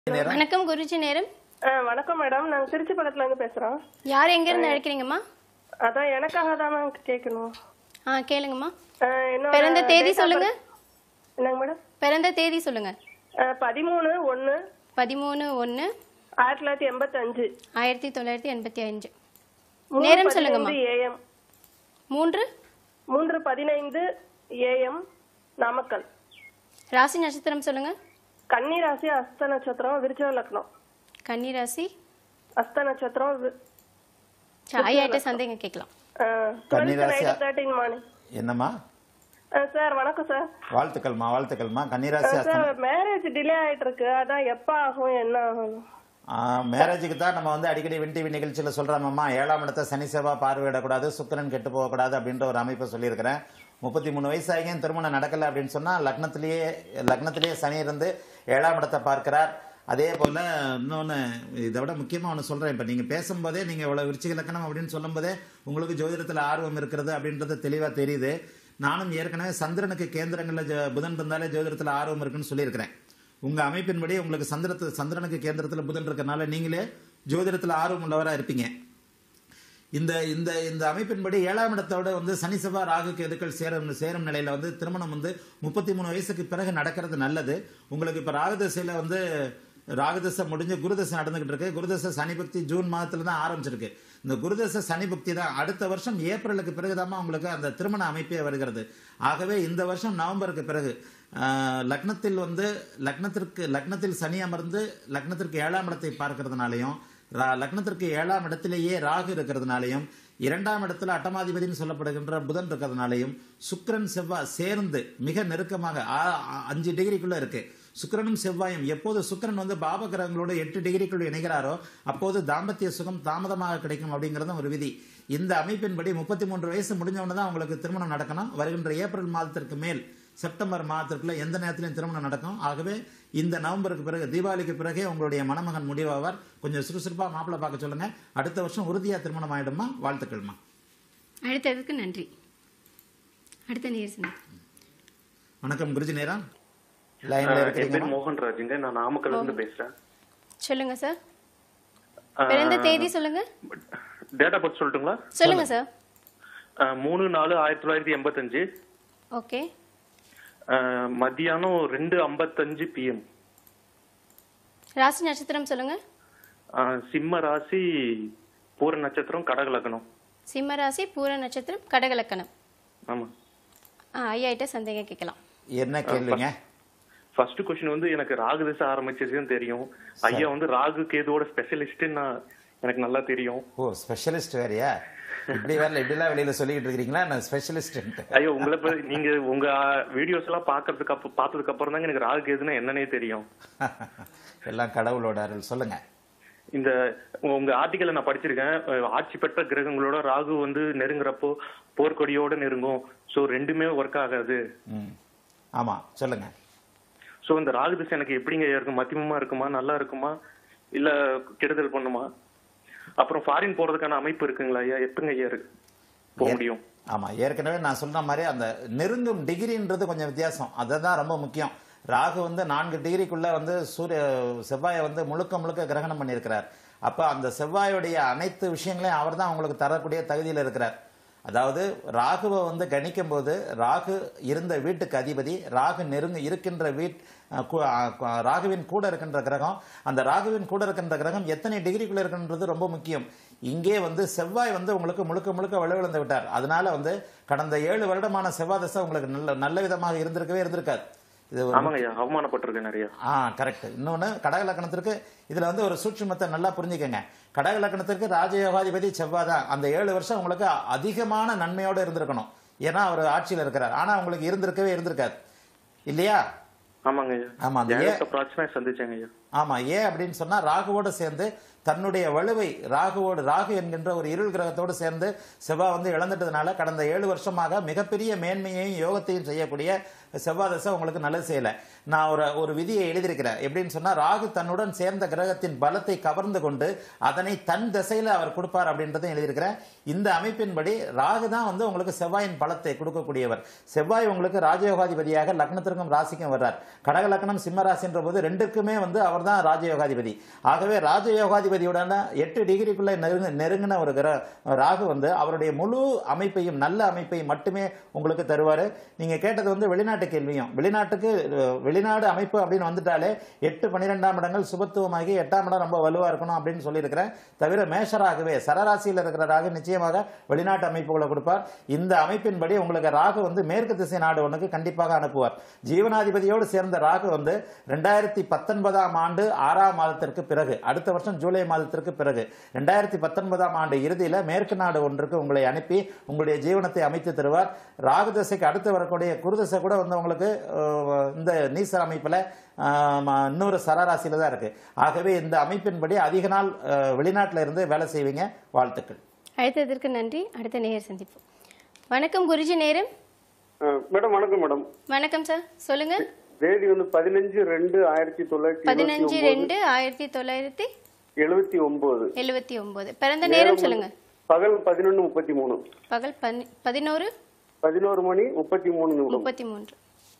நேரம் வணக்கம் குருஜி நேரம் ஆ, வணக்கம் மேடம் நாங்க திருச்சி பக்கத்துல இருந்து பேசுறோம் யார் எங்க இருந்து அழைக்கிறீங்கம்மா அதான் எனக்காக தான் மேம் கேட்கணும் ஆ கேளுங்கம்மா ஆ, என்னோட பிறந்த தேதி date of சொல்லுங்க birth- என்னங்க மேடம் பிறந்த தேதி சொல்லுங்க ஆ, பதிமூணு ஒன்னு பதிமூணு ஒன்று ஆயிரத்தி தொள்ளாயிரத்தி எண்பத்தஞ்சு ஆயிரத்தி தொள்ளாயிரத்தி எண்பத்தி அஞ்சு நேரம் சொல்லுங்கம்மா ஏஎம் மூன்று மூன்று பதினைந்து ஏஎம் நாமக்கல் ராசி நட்சத்திரம் சொல்லுங்க கன்னி ராசி அஸ்த நட்சத்திரம் விருச்ச லக்னம் கன்னி ராசி அஸ்த நட்சத்திரம் வி- சரி, ஐயாயிட்ட சந்தேகம் கேட்கலாம் ஆ, கன்னி 12 ராசி- night 13 morning. என்னம்மா ஆ, சார் வணக்கம் சார் வாழ்த்துக்கள்மா வாழ்த்துக்கள்மா கன்னிராசி அஸ்தம் சார் மேரேஜ் டிலே ஆயிட்டு இருக்கு அதான் எப்ப ஆகும் என்ன ஆகும் மேரேஜுக்கு தான் நம்ம வந்து அடிக்கடி வின் டிவி நிகழ்ச்சியில் சொல்கிறோம்மா ஏழாம் இடத்த சனி செவ்வாய் பார்வையிடக்கூடாது சுக்கிரன் கெட்டு போகக்கூடாது அப்படின்ற ஒரு அமைப்பை சொல்லியிருக்கிறேன் முப்பத்தி மூணு வயசாகியும் திருமணம் நடக்கலை அப்படின்னு சொன்னால் லக்னத்திலேயே லக்னத்திலேயே சனி இருந்து ஏழாம் இடத்தை பார்க்கிறார் அதே போல் இன்னொன்று இதை விட முக்கியமாக ஒன்று சொல்கிறேன் இப்போ நீங்கள் பேசும்போதே நீங்கள் இவ்வளோ விருச்சிக லக்கணம் அப்படின்னு சொல்லும்போதே உங்களுக்கு ஜோதிடத்தில் ஆர்வம் இருக்கிறது அப்படின்றது தெளிவாக தெரியுது நானும் ஏற்கனவே சந்திரனுக்கு கேந்திரங்களில் ஜ- புதன் இருந்தாலே ஜோதிடத்தில் ஆர்வம் இருக்குன்னு சொல்லியிருக்கிறேன் உங்க அமைப்பின்படி உங்களுக்கு சந்திரத்து சந்திரனுக்கு கேந்திரத்தில் புதன் இருக்கறனால நீங்களே ஜோதிடத்தில் ஆர்வம் உள்ளவராக இருப்பீங்க இந்த இந்த இந்த அமைப்பின்படி ஏழாம் இடத்தோட வந்து சனி செவ்வாய் ராகு கேதுக்கள் சேரும் சேரும் நிலையில வந்து திருமணம் வந்து முப்பத்தி மூணு வயசுக்கு பிறகு நடக்கிறது நல்லது உங்களுக்கு இப்ப ராகு தசையில வந்து ராகுதசை முடிஞ்சு குருதசை நடந்துகிட்டு இருக்கு குருதசை சனி பக்தி ஜூன் மாதத்துல தான் ஆரம்பிச்சிருக்கு இந்த குருதசை சனி பக்தி தான் அடுத்த வருஷம் ஏப்ரலுக்கு பிறகுதாம்மா உங்களுக்கு அந்த திருமண அமைப்பே வருகிறது ஆகவே இந்த வருஷம் நவம்பருக்கு பிறகு ஆஹ், லக்னத்தில் வந்து லக்னத்திற்கு லக்னத்தில் சனி அமர்ந்து லக்னத்திற்கு ஏழாம் இடத்தை பார்க்கறதுனாலையும் ரா- லக்னத்திற்கு ஏழாம் இடத்திலேயே ராகு இருக்கிறதுனாலையும் இரண்டாம் இடத்துல அட்டமாதிபதினு சொல்லப்படுகின்ற புதன் இருக்கிறதுனாலையும் சுக்கிரன் செவ்வாய் சேர்ந்து மிக நெருக்கமாக ஆ- ஆ- அஞ்சு டிகிரிக்குள்ள இருக்கு சுக்கிரனும் செவ்வாயும் எப்போது சுக்கிரன் வந்து பாப கிரகங்களோட எட்டு டிகிரிக்குள் இணைகிறாரோ அப்போது தாம்பத்திய சுகம் தாமதமாக கிடைக்கும் அப்படிங்கறதும் ஒரு விதி இந்த அமைப்பின்படி முப்பத்தி மூன்று வயசு முடிஞ்ச உடனே தான் உங்களுக்கு திருமணம் நடக்கணும் வருகின்ற ஏப்ரல் மாதத்திற்கு மேல் செப்டம்பர் மாதத்திற்குள்ள எந்த நேரத்திலையும் திருமணம் நடக்கும் ஆகவே இந்த நவம்பருக்கு பிறகு தீபாவளிக்கு பிறகே உங்களுடைய மணமகன் முடிவாவார் கொஞ்சம் சுறுசுறுப்பா மாப்பிள்ளை பார்க்க சொல்லுங்க அடுத்த வருஷம் உறுதியா திருமணம் ஆயிடுமா வாழ்த்துக்கள்மா அடுத்ததுக்கு நன்றி அடுத்த நேர் சந்தேகம் வணக்கம் குருஜி நேரா லைன்ல என் பேர் இருக்கிறீங்க மோகன்ராஜுங்க நான் நாமக்கல்ல இருந்து பேசுறேன் சொல்லுங்க சார் பிறந்த தேதி சொல்லுங்க டேட் ஆஃப் பர்த் சொல்லட்டுங்களா சொல்லுங்க சார் அஹ், மூணு நாலு ஆயிரத்தி தொள்ளாயிரத்தி எண்பத்தஞ்சு ஓகே அஹ், மத்தியானம் ரெண்டு ஐம்பத்தஞ்சு பிஎம் ராசி நட்சத்திரம் சொல்லுங்க சிம்ம ராசி பூர நட்சத்திரம் கடக லக்னம் சிம்ம ராசி பூர நட்சத்திரம் கடகலக்கணம் ஆமா ஆ ஐயாயிட்ட சந்தேகம் கேட்கலாம் என்ன கேள்விங்க ஃபர்ஸ்ட் கொஸ்டின் வந்து எனக்கு ராகு திசை ஆரம்பிச்சதுன்னு தெரியும் ஐயா வந்து ராகு கேதுவோட ஸ்பெஷலிஸ்ட் நான் எனக்கு நல்லா தெரியும் ஓ ஸ்பெஷலிஸ்ட் வேறயா இப்படி வரல இப்படிலாம் வெளியில சொல்லிக்கிட்டு இருக்கிறீங்களா நான் ஸ்பெஷலிஸ்ட் ஐயோ உங்களை பத்தி- நீங்க உங்க வீடியோஸ் எல்லாம் பாக்குறதுக்கு அப்புறம் பார்த்ததுக்கு அப்புறம் தாங்க எனக்கு ராகு கேதுன்னா என்னன்னே தெரியும் எல்லாம் கடவுளோட அருள் சொல்லுங்க இந்த உங்க ஆர்டிக்கலை நான் படிச்சிருக்கேன் அஹ் ஆட்சி பெற்ற கிரகங்களோட ராகு வந்து நெருங்குறப்போ போர்க்கொடியோட நெருங்கும் சோ ரெண்டுமே ஒர்க் ஆகாது ம் ஆமா சொல்லுங்க சோ இந்த ராகு திசை எனக்கு எப்படிங்க ஐயா இருக்கும் மத்தியமமா இருக்குமா நல்லா இருக்குமா இல்ல கெடுதல் பண்ணுமா அப்புறம் ஃபாரின் போறதுக்கான அமைப்பு இருக்குங்களா ஐயா எப்பங்க ஐயா இருக்கு போக முடியும் ஆமா ஏற்கனவே நான் சொன்ன மாதிரி அந்த நெருங்கும் டிகிரின்றது கொஞ்சம் வித்தியாசம் அதுதான் ரொம்ப முக்கியம் ராகு வந்து நான்கு டிகிரிக்குள்ள வந்து சூரிய செவ்வாயை வந்து முழுக்க முழுக்க கிரகணம் பண்ணியிருக்கிறார் அப்ப அந்த செவ்வாயுடைய அனைத்து விஷயங்களையும் அவர் தான் உங்களுக்கு தரக்கூடிய தகுதியில் இருக்கிறார் அதாவது ராகுவை வந்து கணிக்கும் போது ராகு இருந்த வீட்டுக்கு அதிபதி ராகு நெருங்க இருக்கின்ற வீட் அஹ், கு- அஹ், கு- ராகுவின் கூட இருக்கின்ற கிரகம் அந்த ராகுவின் கூட இருக்கின்ற கிரகம் எத்தனை டிகிரிக்குள்ள இருக்கின்றது ரொம்ப முக்கியம் இங்கே வந்து செவ்வாய் வந்து உங்களுக்கு முழுக்க முழுக்க வலுவிழந்து விட்டார் அதனால வந்து கடந்த ஏழு வருடமான செவ்வாய் தசை உங்களுக்கு நல்ல நல்ல விதமாக இருந்திருக்கவே இருந்திருக்காது இது ஒரு ஆமாங்க ஐயா அவமானப்பட்டிருக்கேன் நிறைய ஆ கரெக்ட் இன்னொன்னு கடக லக்கணத்திற்கு இதுல வந்து ஒரு சூட்சுமத்தை நல்லா புரிஞ்சுக்கங்க கடக லக்கணத்திற்கு ராஜயோகாதிபதி செவ்வாய் தான் அந்த ஏழு வருஷம் உங்களுக்கு அதிகமான நன்மையோட இருந்திருக்கணும் ஏன்னா அவர் ஆட்சியில் இருக்கிறார் ஆனா உங்களுக்கு இருந்திருக்கவே இருந்திருக்காது இல்லையா ஆமாங்க ஐயா ஆமா, அந்த ஏ- ஏகப்பட்ட பிரச்சனை சந்திச்சேங்க ஐயா ஆமா ஏன் அப்படின்னு சொன்னா ராகுவோடு சேர்ந்து தன்னுடைய வலுவை ராகுவோடு ராகு என்கின்ற ஒரு இருள் கிரகத்தோடு சேர்ந்து செவ்வாய் வந்து இழந்துட்டதுனால கடந்த ஏழு வருஷமாக மிகப்பெரிய மேன்மையையும் யோகத்தையும் செய்யக்கூடிய செவ்வாய் தசை உங்களுக்கு நல்லது செய்யல நான் ஒரு ஒரு விதியை எழுதியிருக்கிறேன் எப்படின்னு சொன்னா ராகு தன்னுடன் சேர்ந்த கிரகத்தின் பலத்தை கவர்ந்து கொண்டு அதனை தன் திசையில அவர் கொடுப்பார் அப்படின்றதையும் எழுதியிருக்கிறேன் இந்த அமைப்பின்படி ராகு தான் வந்து உங்களுக்கு செவ்வாயின் பலத்தை கொடுக்கக்கூடியவர் செவ்வாய் உங்களுக்கு ராஜயோகாதிபதியாக லக்னத்திற்கும் ராசிக்கும் வர்றார் கடக லக்னம் சிம்ம ராசின்ற போது ரெண்டுக்குமே வந்து அவர் அவர் தான் ராஜயோகாதிபதி ஆகவே ராஜயோகாதிபதியுடன எட்டு டிகிரிக்குள்ள நெருங்க நெருங்கின ஒரு கிர ராகு வந்து அவருடைய முழு அமைப்பையும் நல்ல அமைப்பையும் மட்டுமே உங்களுக்கு தருவாரு நீங்க கேட்டது வந்து வெளிநாட்டு கேள்வியும் வெளிநாட்டுக்கு அஹ், வெளிநாடு அமைப்பு அப்படின்னு வந்துட்டாலே எட்டு பன்னிரெண்டாம் இடங்கள் சுபத்துவமாகி எட்டாம் இடம் ரொம்ப வலுவா இருக்கணும் அப்படின்னு சொல்லியிருக்கிறேன் தவிர மேஷராகவே சரராசியில் இருக்கிற ராகு நிச்சயமாக வெளிநாட்டு அமைப்புகளை கொடுப்பார் இந்த அமைப்பின்படி உங்களுக்கு ராகு வந்து மேற்கு திசை நாடு ஒன்றுக்கு கண்டிப்பாக அனுப்புவார் ஜீவனாதிபதியோடு சேர்ந்த ராகு வந்து ரெண்டாயிரத்தி பத்தொன்பதாம் ஆண்டு ஆறாம் மாதத்திற்கு பிறகு அடுத்த வருஷம் ஜூலை மாதத்திற்கு பிறகு ரெண்டாயிரத்தி பத்தொன்பதாம் ஆண்டு இறுதியில் மேற்கு நாடு ஒன்றுக்கு உங்களை அனுப்பி உங்களுடைய ஜீவனத்தை அமைத்து தருவார் ராகு தசைக்கு அடுத்து வரக்கூடிய குருதசை கூட வந்து உங்களுக்கு அஹ், இந்த நீச அமைப்பில் இன்னொரு சரராசியில தான் இருக்கு ஆகவே இந்த அமைப்பின்படி அதிக நாள் அஹ், வெளிநாட்டுல இருந்து வேலை செய்வீங்க வாழ்த்துக்கள் அழைத்ததற்கு நன்றி அடுத்த நேயர் சந்திப்போம் வணக்கம் குருஜி நேரம் மேடம் வணக்கம் மேடம் வணக்கம் சார் சொல்லுங்க தேதி வந்து பதினஞ்சு ரெண்டு ஆயிரத்தி தொள்ளாயிரத்தி பதினஞ்சு ரெண்டு ஆயிரத்தி தொள்ளாயிரத்தி எழுபத்தி ஒன்பது எழுபத்தி ஒன்பது பிறந்த நேரம் சொல்லுங்க பகல் பதினொன்னு முப்பத்தி மூணு பகல் பனி- பதினோரு பதினோரு மணி முப்பத்தி மூணு நிமிடம் முப்பத்தி மூன்று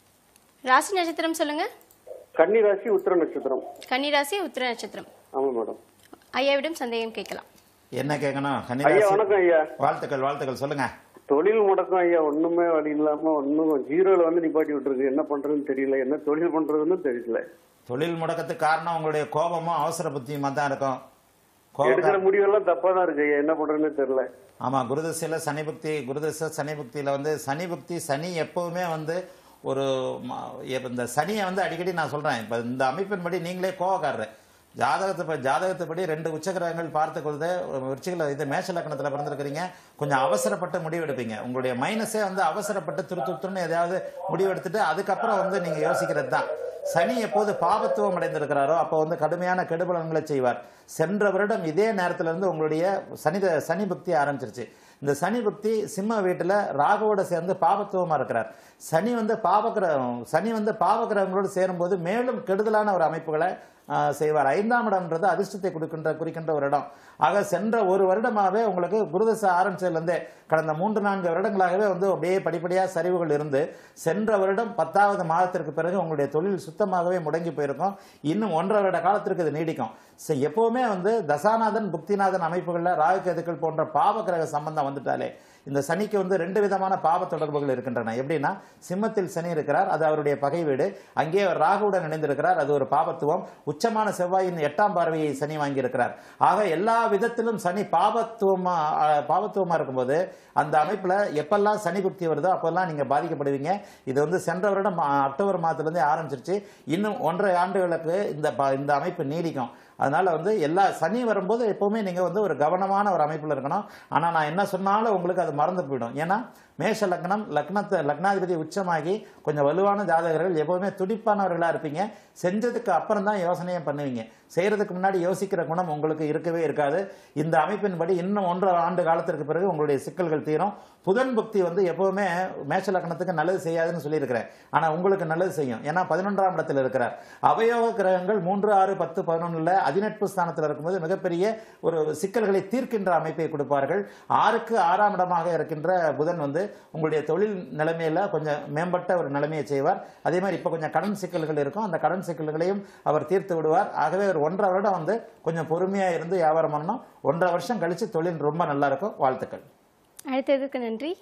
ராசி நட்சத்திரம் சொல்லுங்க கன்னி ராசி உத்திர நட்சத்திரம் கன்னிராசி உத்திர நட்சத்திரம் ஆமா மேடம் ஐயாவிடம் சந்தேகம் கேட்கலாம் என்ன கேட்கணும் ஐயா கன்னிராசி வணக்கம் ஐயா வாழ்த்துக்கள் வாழ்த்துக்கள் சொல்லுங்க தொழில் முடக்கம் ஐயா ஒண்ணுமே வழி இல்லாம ஒண்ணும் ஜீரோல வந்து நிப்பாட்டி விட்டுருக்கு என்ன பண்றதுன்னு தெரியல என்ன தொழில் பண்றதுன்னு தெரியல தொழில் முடக்கத்துக்கு காரணம் உங்களுடைய கோபமும் அவசர புத்தியுமா தான் இருக்கும் எடுக்கிற கோபம் முடிவெல்லாம் தப்பா தான் இருக்கு ஐயா என்ன பண்றதுன்னு தெரியல ஆமா குருதசையில சனி புக்தி குருதசை சனி புக்தியில வந்து சனி புக்தி சனி எப்பவுமே வந்து ஒரு ம- இப்ப இந்த சனியை வந்து அடிக்கடி நான் சொல்றேன் இப்ப இந்த அமைப்பின்படி நீங்களே கோவக்காரரு ஜாதகத்தை ப- ஜாதகத்தைப்படி ரெண்டு உச்சகிரகங்கள் பார்த்து கொடுத்து விருச்சிகள இது மேஷ லக்னத்துல பிறந்திருக்கிறீங்க கொஞ்சம் அவசரப்பட்டு முடிவெடுப்பீங்க உங்களுடைய மைனஸே வந்து அவசரப்பட்டு துரு துருன்னு எதையாவது முடிவெடுத்துட்டு அதுக்கப்புறம் வந்து நீங்க யோசிக்கிறது தான் சனி எப்போது பாபத்துவம் அடைந்திருக்கிறாரோ அப்போ வந்து கடுமையான கெடுபலன்களை செய்வார் சென்ற வருடம் இதே நேரத்துல இருந்து உங்களுடைய சனி சனி பக்தி ஆரம்பிச்சிருச்சு இந்த சனி பக்தி சிம்ம வீட்டுல ராகுவோட சேர்ந்து பாபத்துவமா இருக்கிறார் சனி வந்து பாவகிரகம் சனி வந்து பாவகிரகங்களோடு சேரும்போது மேலும் கெடுதலான ஒரு அமைப்புகளை ஆஹ், செய்வார் ஐந்தாம் இடம்ன்றது அதிர்ஷ்டத்தை கொடுக்கின்ற குறிக்கின்ற ஒரு இடம் ஆக சென்ற ஒரு வருடமாகவே உங்களுக்கு குருதசை ஆரம்பிச்சதுலேருந்தே கடந்த மூன்று நான்கு வருடங்களாகவே வந்து அப்படியே படிப்படியாக சரிவுகள் இருந்து சென்ற வருடம் பத்தாவது மாதத்திற்கு பிறகு உங்களுடைய தொழில் சுத்தமாகவே முடங்கி போயிருக்கும் இன்னும் ஒன்றரை வருட காலத்திற்கு இது நீடிக்கும் So, எப்பவுமே வந்து தசாநாதன் புக்திநாதன் அமைப்புகளில் ராகு கேதுக்கள் போன்ற பாவ கிரக சம்பந்தம் வந்துட்டாலே இந்த சனிக்கு வந்து ரெண்டு விதமான பாவ தொடர்புகள் இருக்கின்றன எப்படின்னா சிம்மத்தில் சனி இருக்கிறார் அது அவருடைய பகை வீடு அங்கே அவர் ராகுவுடன் இணைந்திருக்கிறார் அது ஒரு பாபத்துவம் உச்சமான செவ்வாயின் எட்டாம் பார்வையை சனி வாங்கியிருக்கிறார் ஆக எல்லா விதத்திலும் சனி பாபத்துவமா அஹ், பாபத்துவமா இருக்கும்போது அந்த அமைப்புல எப்பெல்லாம் சனி புக்தி வருதோ அப்பெல்லாம் நீங்க பாதிக்கப்படுவீங்க இது வந்து சென்ற வருடம் அஹ், அக்டோபர் மாதத்திலிருந்தே ஆரம்பிச்சிருச்சு இன்னும் ஒன்றரை ஆண்டுகளுக்கு இந்த ப- இந்த அமைப்பு நீடிக்கும் அதனால வந்து எல்லா சனி வரும்போது எப்பவுமே நீங்க வந்து ஒரு கவனமான ஒரு அமைப்புல இருக்கணும் ஆனா நான் என்ன சொன்னாலும் உங்களுக்கு அது மறந்து போயிடும் ஏன்னா மேஷ லக்னம் லக்னத்தை லக்னாதிபதி உச்சமாகி கொஞ்சம் வலுவான ஜாதகர்கள் எப்பவுமே துடிப்பானவர்களா இருப்பீங்க செஞ்சதுக்கு அப்புறம் தான் யோசனையும் பண்ணுவீங்க செய்யறதுக்கு முன்னாடி யோசிக்கிற குணம் உங்களுக்கு இருக்கவே இருக்காது இந்த அமைப்பின்படி இன்னும் ஒன்றரை ஆண்டு காலத்திற்கு பிறகு உங்களுடைய சிக்கல்கள் தீரும் புதன் புக்தி வந்து எப்பவுமே மேஷ லக்னத்துக்கு நல்லது செய்யாதுன்னு சொல்லியிருக்கிறேன் ஆனா உங்களுக்கு நல்லது செய்யும் ஏன்னா பதினொன்றாம் இடத்தில் இருக்கிறார் அவயோக கிரகங்கள் மூன்று ஆறு பத்து பதினொன்னுல அதிநட்பு ஸ்தானத்தில் இருக்கும்போது மிகப்பெரிய ஒரு சிக்கல்களை தீர்க்கின்ற அமைப்பை கொடுப்பார்கள் ஆறுக்கு ஆறாம் இடமாக இருக்கின்ற புதன் வந்து உங்களுடைய தொழில் நிலைமையில கொஞ்சம் மேம்பட்ட ஒரு நிலைமையை செய்வார் அதே மாதிரி இப்போ கொஞ்சம் கடன் சிக்கல்கள் இருக்கும் அந்த கடன் சிக்கல்களையும் அவர் தீர்த்து விடுவார் ஆகவே ஒரு ஒன்றரை வருடம் வந்து கொஞ்சம் பொறுமையா இருந்து வியாபாரம் பண்ணணும் ஒன்றரை வருஷம் கழிச்சு தொழில் ரொம்ப நல்லா இருக்கும் வாழ்த்துக்கள் அடுத்ததுக்கு நன்றி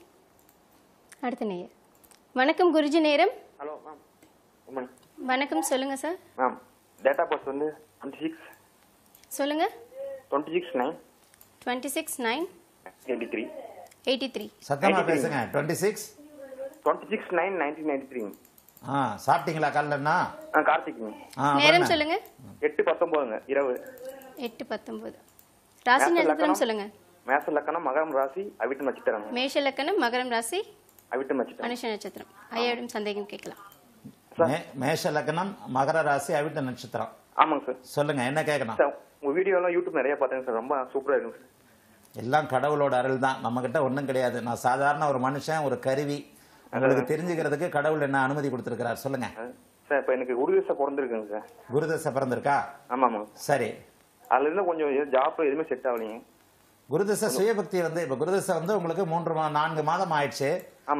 அடுத்த நேயர் வணக்கம் குருஜி நேரம் ஹலோ மேம் மேம் வணக்கம் சொல்லுங்க சார் மேம் டேட்டா பர்த் வந்து டுவெண்ட்டி சிக்ஸ் சொல்லுங்க twenty six nine twenty six nine eighty three eighty three சத்தமா பேசுங்க twenty six twenty six nine nineteen ninety three ஆ சாப்பிட்டீங்களா காலைலன்னா ஆ கார்த்திக் மேம் ஆ நேரம் அப்புறம் சொல்லுங்க எட்டு பத்தொம்போதுங்க இரவு எட்டு பத்தொன்பது ராசி மேச நட்சத்திரம் லக்னம். சொல்லுங்க மேச லக்கணம் மகரம் ராசி அவிட்டு நட்சத்திரம் மேஷ லக்கணம் மகரம் ராசி அவிட்டு நட்சத்திரம் மனுஷ நட்சத்திரம் ஐயாவிடம் சந்தேகம் கேட்கலாம் மே- மேஷ லக்னம் மகர ராசி அவிட்ட நட்சத்திரம் ஆமாங்க சார் சொல்லுங்க என்ன கேட்கணும் சார் உங்க வீடியோலாம் யூடியூப் நிறைய பார்த்தேங்க சார் ரொம்ப சூப்பரா இருக்குங்க சார் எல்லாம் கடவுளோட அருள் தான் நம்ம கிட்ட ஒண்ணும் கிடையாது நான் சாதாரண ஒரு மனுஷன் ஒரு கருவி உங்களுக்கு தெரிஞ்சுக்கிறதுக்கு கடவுள் என்ன அனுமதி கொடுத்திருக்கிறார் சொல்லுங்க அஹ் சார் இப்போ எனக்கு உருவிசை பிறந்திருக்குங்க சார் குருதசை பிறந்திருக்கா ஆமாம் சரி அதுல இருந்து கொஞ்சம் ஜாப் எதுவுமே செட் ஆகலைங்க குருதசை சுயபக்தி வந்து இப்ப குருதசை வந்து உங்களுக்கு மூன்று மா- நான்கு மாதம் ஆயிடுச்சு ஆமாம்மா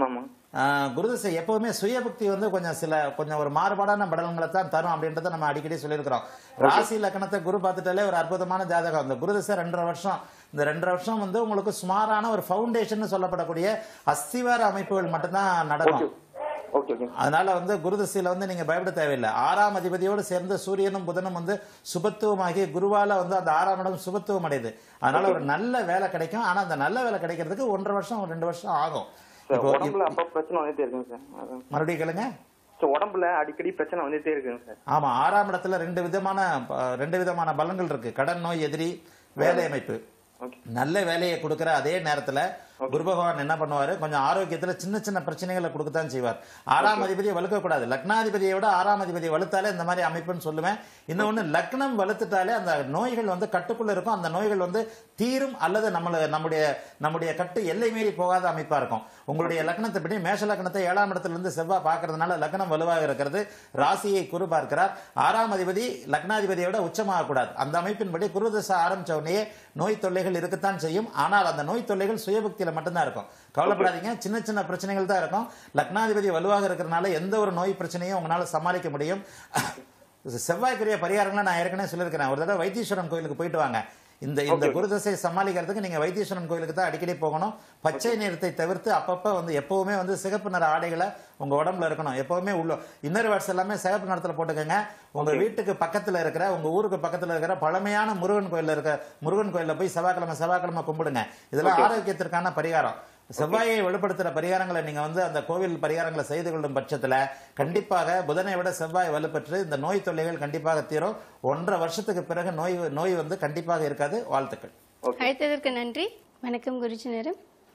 ஆஹ், குருதிசை எப்பவுமே சுயபக்தி வந்து கொஞ்சம் சில கொஞ்சம் ஒரு மாறுபாடான பலன்களை தான் தரும் அப்படின்றத நம்ம அடிக்கடி சொல்லியிருக்கிறோம் ராசி லக்கணத்தை குரு பார்த்துட்டாலே ஒரு அற்புதமான ஜாதகம் இந்த குருதிசை ரெண்டரை வருஷம் இந்த ரெண்டரை வருஷம் வந்து உங்களுக்கு சுமாரான ஒரு ஃபவுண்டேஷன் சொல்லப்படக்கூடிய அஸ்திவார அமைப்புகள் மட்டும்தான் நடக்கும் ஓகே ஓகே அதனால வந்து குருதசையில வந்து நீங்க பயப்பட தேவையில்லை ஆறாம் அதிபதியோடு சேர்ந்து சூரியனும் புதனும் வந்து சுபத்துவமாகி குருவால வந்து அந்த ஆறாம் இடம் சுபத்துவம் அடையுது அதனால ஒரு நல்ல வேலை கிடைக்கும் ஆனா அந்த நல்ல வேலை கிடைக்கிறதுக்கு ஒன்றரை வருஷம் ஒரு ரெண்டு வருஷம் ஆகும் சார் இப்போ உடம்புல அப்ப பிரச்சனை வந்துட்டே இருக்குங்க சார் அதான். மறுபடியும் கேளுங்க சார் உடம்புல அடிக்கடி பிரச்சனை வந்துட்டே இருக்குங்க சார் ஆமா ஆறாம் இடத்துல ரெண்டு விதமான ப- ரெண்டு விதமான பலன்கள் இருக்கு கடன் நோய் எதிரி வேலை அமைப்பு ஓகே நல்ல வேலையை கொடுக்கிற அதே நேரத்துல குரு பகவான் என்ன பண்ணுவாரு கொஞ்சம் ஆரோக்கியத்துல சின்ன சின்ன பிரச்சனைகளை கொடுக்கத்தான் செய்வார் ஆறாம் அதிபதியை வலுக்க கூடாது லக்னாதிபதியை விட ஆறாம் அதிபதி வலுத்தாலே இந்த மாதிரி அமைப்புன்னு சொல்லுவேன் இன்னொன்னு லக்னம் வலுத்துட்டாலே அந்த நோய்கள் வந்து கட்டுக்குள்ள இருக்கும் அந்த நோய்கள் வந்து தீரும் அல்லது நம்மள நம்முடைய நம்முடைய கட்டு எல்லை மீறி போகாத அமைப்பா இருக்கும் உங்களுடைய லக்னத்தை படி மேஷ லக்னத்தை ஏழாம் இடத்துல இருந்து செவ்வாய் பார்க்கறதுனால லக்னம் வலுவாக இருக்கிறது ராசியை குரு பார்க்கிறார் ஆறாம் அதிபதி லக்னாதிபதியை விட உச்சமாக கூடாது அந்த அமைப்பின்படி குருதசை ஆரம்பிச்ச உடனே நோய் தொல்லைகள் இருக்கத்தான் செய்யும் ஆனால் அந்த நோய் தொல்லைகள் சுயபக்தியில மட்டும்தான் இருக்கும் கவலைப்படாதீங்க சின்ன சின்ன பிரச்சனைகள் தான் இருக்கும் லக்னாதிபதி வலுவாக இருக்கிறனால எந்த ஒரு நோய் பிரச்சனையும் உங்களால சமாளிக்க முடியும் செவ்வாய்க்குரிய பரிகாரங்களை நான் ஏற்கனவே சொல்லியிருக்கிறேன் ஒரு தடவை வைத்தீஸ்வரன் கோயிலுக்கு போயிட்டு வாங்க இந்த இந்த குருதசை சமாளிக்கிறதுக்கு நீங்க வைத்தீஸ்வரன் கோயிலுக்கு தான் அடிக்கடி போகணும் பச்சை நிறத்தை தவிர்த்து அப்பப்ப வந்து எப்பவுமே வந்து சிகப்பு நிற ஆடைகளை உங்க உடம்புல இருக்கணும் எப்பவுமே உள்ள இன்னர் வேர்ட்ஸ் எல்லாமே சிகப்பு நிறத்துல போட்டுக்கோங்க உங்க வீட்டுக்கு பக்கத்துல இருக்கிற உங்க ஊருக்கு பக்கத்துல இருக்கிற பழமையான முருகன் கோயில்ல இருக்க முருகன் கோயில்ல போய் செவ்வாய்க்கிழமை செவ்வாய்க்கிழமை கும்பிடுங்க இதெல்லாம் ஆரோக்கியத்திற்கான பரிகாரம் செவ்வாயை வெளிப்படுத்துற பரிகாரங்களை நீங்க வந்து அந்த கோவில் பரிகாரங்களை செய்து கொள்ளும் பட்சத்துல கண்டிப்பாக புதனை விட செவ்வாய் வலுப்பெற்று இந்த நோய் தொல்லைகள் கண்டிப்பாக தீரும் ஒன்றரை வருஷத்துக்கு பிறகு நோய் நோய் வந்து கண்டிப்பாக இருக்காது வாழ்த்துக்கள் அழைத்ததற்கு நன்றி வணக்கம் குருஜி நேரம்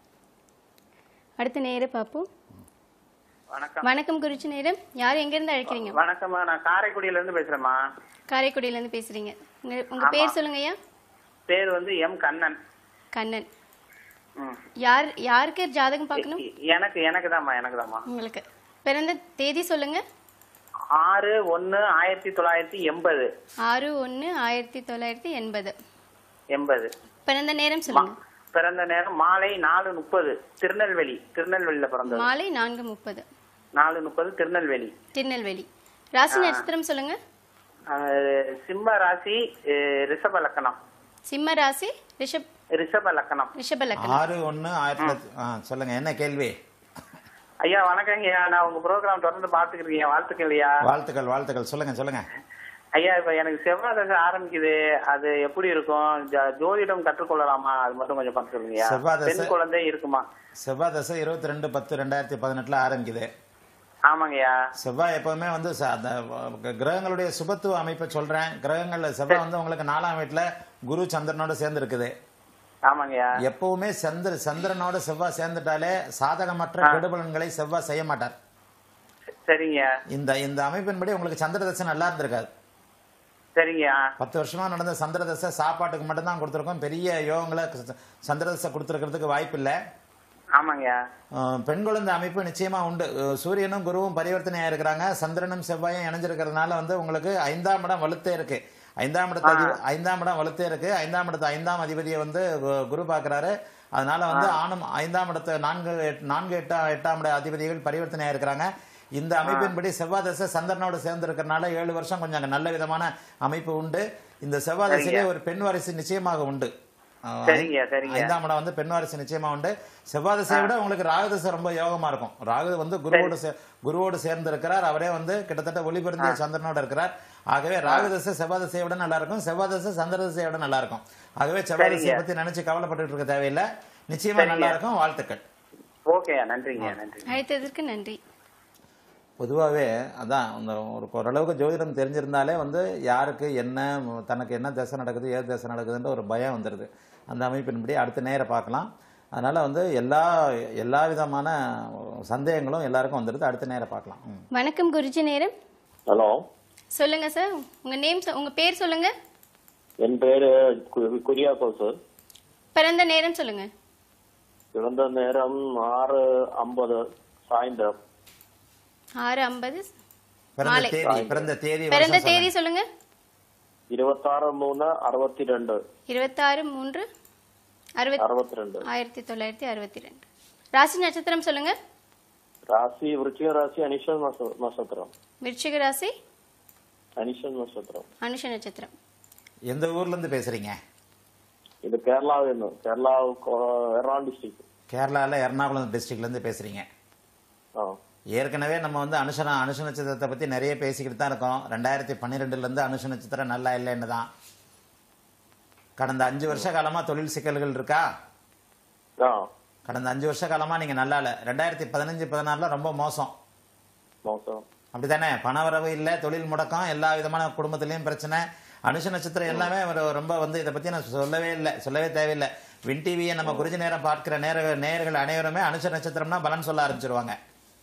அடுத்த நேர பார்ப்போம் வணக்கம் வணக்கம் குருஜி நேரம் யார் எங்கிருந்து அழைக்கிறீங்க வணக்கம்மா நான் காரைக்குடியில இருந்து பேசுறேம்மா காரைக்குடியில இருந்து பேசுறீங்க உங்க- உங்க பேர் சொல்லுங்க ஐயா பேர் வந்து எம் கண்ணன் கண்ணன் ம். யார் யாருக்கு ஜாதகம் பார்க்கணும் எ- எனக்கு எனக்கு தான்மா எனக்கு தான்மா உங்களுக்கு பிறந்த தேதி சொல்லுங்க ஆறு ஒன்னு ஆயிரத்தி தொள்ளாயிரத்தி எண்பது ஆறு ஒன்று ஆயிரத்தி தொள்ளாயிரத்தி எண்பது எண்பது பிறந்த நேரம் சொல்லுங்க பிறந்த நேரம் மாலை நாலு முப்பது திருநெல்வேலி திருநெல்வேலியில பிறந்தது மாலை நான்கு முப்பது நாலு முப்பது திருநெல்வேலி திருநெல்வேலி ராசி நட்சத்திரம் சொல்லுங்க அஹ், சிம்ம ராசி அஹ், ரிஷப லக்கணம் சிம்ம ராசி ரிஷப் ரிஷப லக்கணம் ரிஷப லக்னம் ஆறு ஒன்னு ஆயிரத்தி தொள்ளாயிரத்தி ஆ, சொல்லுங்க என்ன கேள்வி ஐயா வணக்கங்க ஐயா நான் உங்க ப்ரோக்ராம் தொடர்ந்து பாத்துக்கிறீங்க வாழ்த்துக்கள் ஐயா வாழ்த்துக்கள் வாழ்த்துக்கள் சொல்லுங்க சொல்லுங்க ஐயா இப்ப எனக்கு செவ்வாய் தசை ஆரம்பிக்குது அது எப்படி இருக்கும் ஜ- ஜோதிடம் கற்றுக்கொள்ளலாமா அது மட்டும் கொஞ்சம் பார்த்து சொல்லுங்கய்யா செவ்வாய் தசை- பெண் குழந்தை இருக்குமா செவ்வாய் தசை இருபத்தி ரெண்டு பத்து ரெண்டாயிரத்தி பதினெட்டுல ஆரம்பிக்குது ஆமாங்கய்யா செவ்வாய் எப்பவுமே வந்து ச- அந்த வ- கிரகங்களுடைய சுபத்துவ அமைப்பை சொல்றேன் கிரகங்கள்ல செவ்வாய் வந்து உங்களுக்கு நாலாம் வீட்டுல குரு சந்திரனோட சேர்ந்து இருக்குது ஆமாங்கய்யா எப்பவுமே சந்திர சந்திரனோட செவ்வாய் சேர்ந்துட்டாலே சாதகமற்ற கெடுபலன்களை செவ்வாய் செய்ய மாட்டார் சரிங்கய்யா இந்த இந்த அமைப்பின்படி உங்களுக்கு சந்திர தசை நல்லா இருந்திருக்காது சரிங்கய்யா பத்து வருஷமா நடந்த சந்திர தசை சாப்பாட்டுக்கு மட்டும்தான் கொடுத்துருக்கோம் பெரிய யோகங்களை ச- சந்திர தசை கொடுத்துருக்கிறதுக்கு வாய்ப்பு இல்லை ஆமாங்கய்யா அஹ் பெண் குழந்தை அமைப்பு நிச்சயமா உண்டு அஹ் சூரியனும் குருவும் பரிவர்த்தனையா இருக்கிறாங்க சந்திரனும் செவ்வாயும் இணைஞ்சிருக்கிறதுனால வந்து உங்களுக்கு ஐந்தாம் இடம் வலுத்தே இருக்கு ஐந்தாம் இடத்து அதி- ஐந்தாம் இடம் வலுத்தே இருக்கு ஐந்தாம் இடத்து ஐந்தாம் அதிபதியை வந்து கு- குரு பார்க்கறாரு அதனால வந்து ஆணும் ஐந்தாம் இடத்து நான்கு எட்- நான்கு எட்டா எட்டாம் இட அதிபதிகள் பரிவர்த்தனையா இருக்கிறாங்க இந்த அமைப்பின்படி செவ்வாய் தசை சந்திரனோடு சேர்ந்து இருக்கிறனால ஏழு வருஷம் கொஞ்சம் அங்க நல்ல விதமான அமைப்பு உண்டு இந்த செவ்வாய் தசையிலே ஒரு பெண் வாரிசு நிச்சயமாக உண்டு அஹ் சரிங்கய்யா சரிங்க ஐந்தாம் இடம் வந்து பெண் வாரிசு நிச்சயமா உண்டு செவ்வாய் திசையை விட உங்களுக்கு ராகு திசை ரொம்ப யோகமா இருக்கும் ராகு வந்து குருவோடு சே- குருவோடு சேர்ந்து இருக்கிறார் அவரே வந்து கிட்டத்தட்ட ஒளிபெருந்திய சந்திரனோட இருக்கிறார் ஆகவே ராகு திசை செவ்வாய் திசையை விட நல்லா இருக்கும் செவ்வாய் திசை சந்திர திசையை விட நல்லா இருக்கும் ஆகவே செவ்வாய் திசையை பத்தி நினைச்சு கவலைப்பட்டு இருக்க தேவையில்லை நிச்சயமா நல்லா இருக்கும் வாழ்த்துக்கள் ஓகேயா நன்றிங்கய்யா நன்றி அழைத்ததற்கு நன்றி பொதுவாகவே அதான் அந்த ஒரு ஓரளவுக்கு ஜோதிடம் தெரிஞ்சிருந்தாலே வந்து யாருக்கு என்ன தனக்கு என்ன தசை நடக்குது ஏது தசை நடக்குதுன்ற ஒரு பயம் வந்துடுது அந்த அமைப்பின்படி அடுத்த நேரம் பார்க்கலாம் அதனால வந்து எல்லா எல்லா விதமான சந்தேகங்களும் எல்லாருக்கும் வந்துடுது அடுத்த நேரம் பார்க்கலாம் ம். வணக்கம் குருஜி நேரம் ஹலோ சொல்லுங்க சார் உங்க நேம் உங்க பேர் சொல்லுங்க என் பேரு கு- குரியாக்கோஸ் பிறந்த நேரம் சொல்லுங்க பிறந்த நேரம் ஆறு ஐம்பது சாயந்தரம் ஆறு ஐம்பது பிறந்த மாலை. தேதி பிறந்த தேதி பிறந்த வருஷம் தேதி சொல்லுங்க. சொல்லுங்க இருபத்தாறு மூணு அறுபத்தி ரெண்டு இருபத்தாறு மூன்று அறுபத்தி அறுபத்தி ரெண்டு ஆயிரத்தி தொள்ளாயிரத்தி அறுபத்தி ரெண்டு ராசி நட்சத்திரம் சொல்லுங்க ராசி விருச்சிக ராசி அனிஷன் நட்ச- நட்சத்திரம் விருச்சிக ராசி அனிஷன் நட்சத்திரம் அனுஷ நட்சத்திரம் எந்த ஊர்ல இருந்து பேசுறீங்க இது கேரளாவில் இருந்து கேரளா கொ- எர்ணாகுளம் டிஸ்ட்ரிக்ட் கேரளால எர்ணாகுளம் டிஸ்ட்ரிக்ட்ல இருந்து பேசுறீங்க ஆ ஏற்கனவே நம்ம வந்து அனுஷன அனுஷ நட்சத்திரத்தை பத்தி நிறைய பேசிக்கிட்டு தான் இருக்கோம் ரெண்டாயிரத்தி பன்னிரெண்டுல இருந்து அனுஷ நட்சத்திரம் நல்லா இல்லைன்னு தான் கடந்த அஞ்சு வருஷ காலமா தொழில் சிக்கல்கள் இருக்கா ஆ கடந்த அஞ்சு வருஷ காலமா நீங்க நல்லா இல்ல ரெண்டாயிரத்தி பதினஞ்சு பதினாறுல ரொம்ப மோசம் மோசம் அப்படித்தானே பணவரவு இல்ல தொழில் முடக்கம் எல்லா விதமான குடும்பத்திலயும் பிரச்சனை அனுஷ நட்சத்திரம் எல்லாமே ஒரு ரொம்ப வந்து இதை பத்தி நான் சொல்லவே இல்லை சொல்லவே தேவையில்லை வின் டிவியை நம்ம குறிஞ்ச நேரம் பார்க்கிற நேர நேயர்கள் அனைவருமே அனுஷ நட்சத்திரம்னா பலன் சொல்ல ஆரம்பிச்சிருவாங்க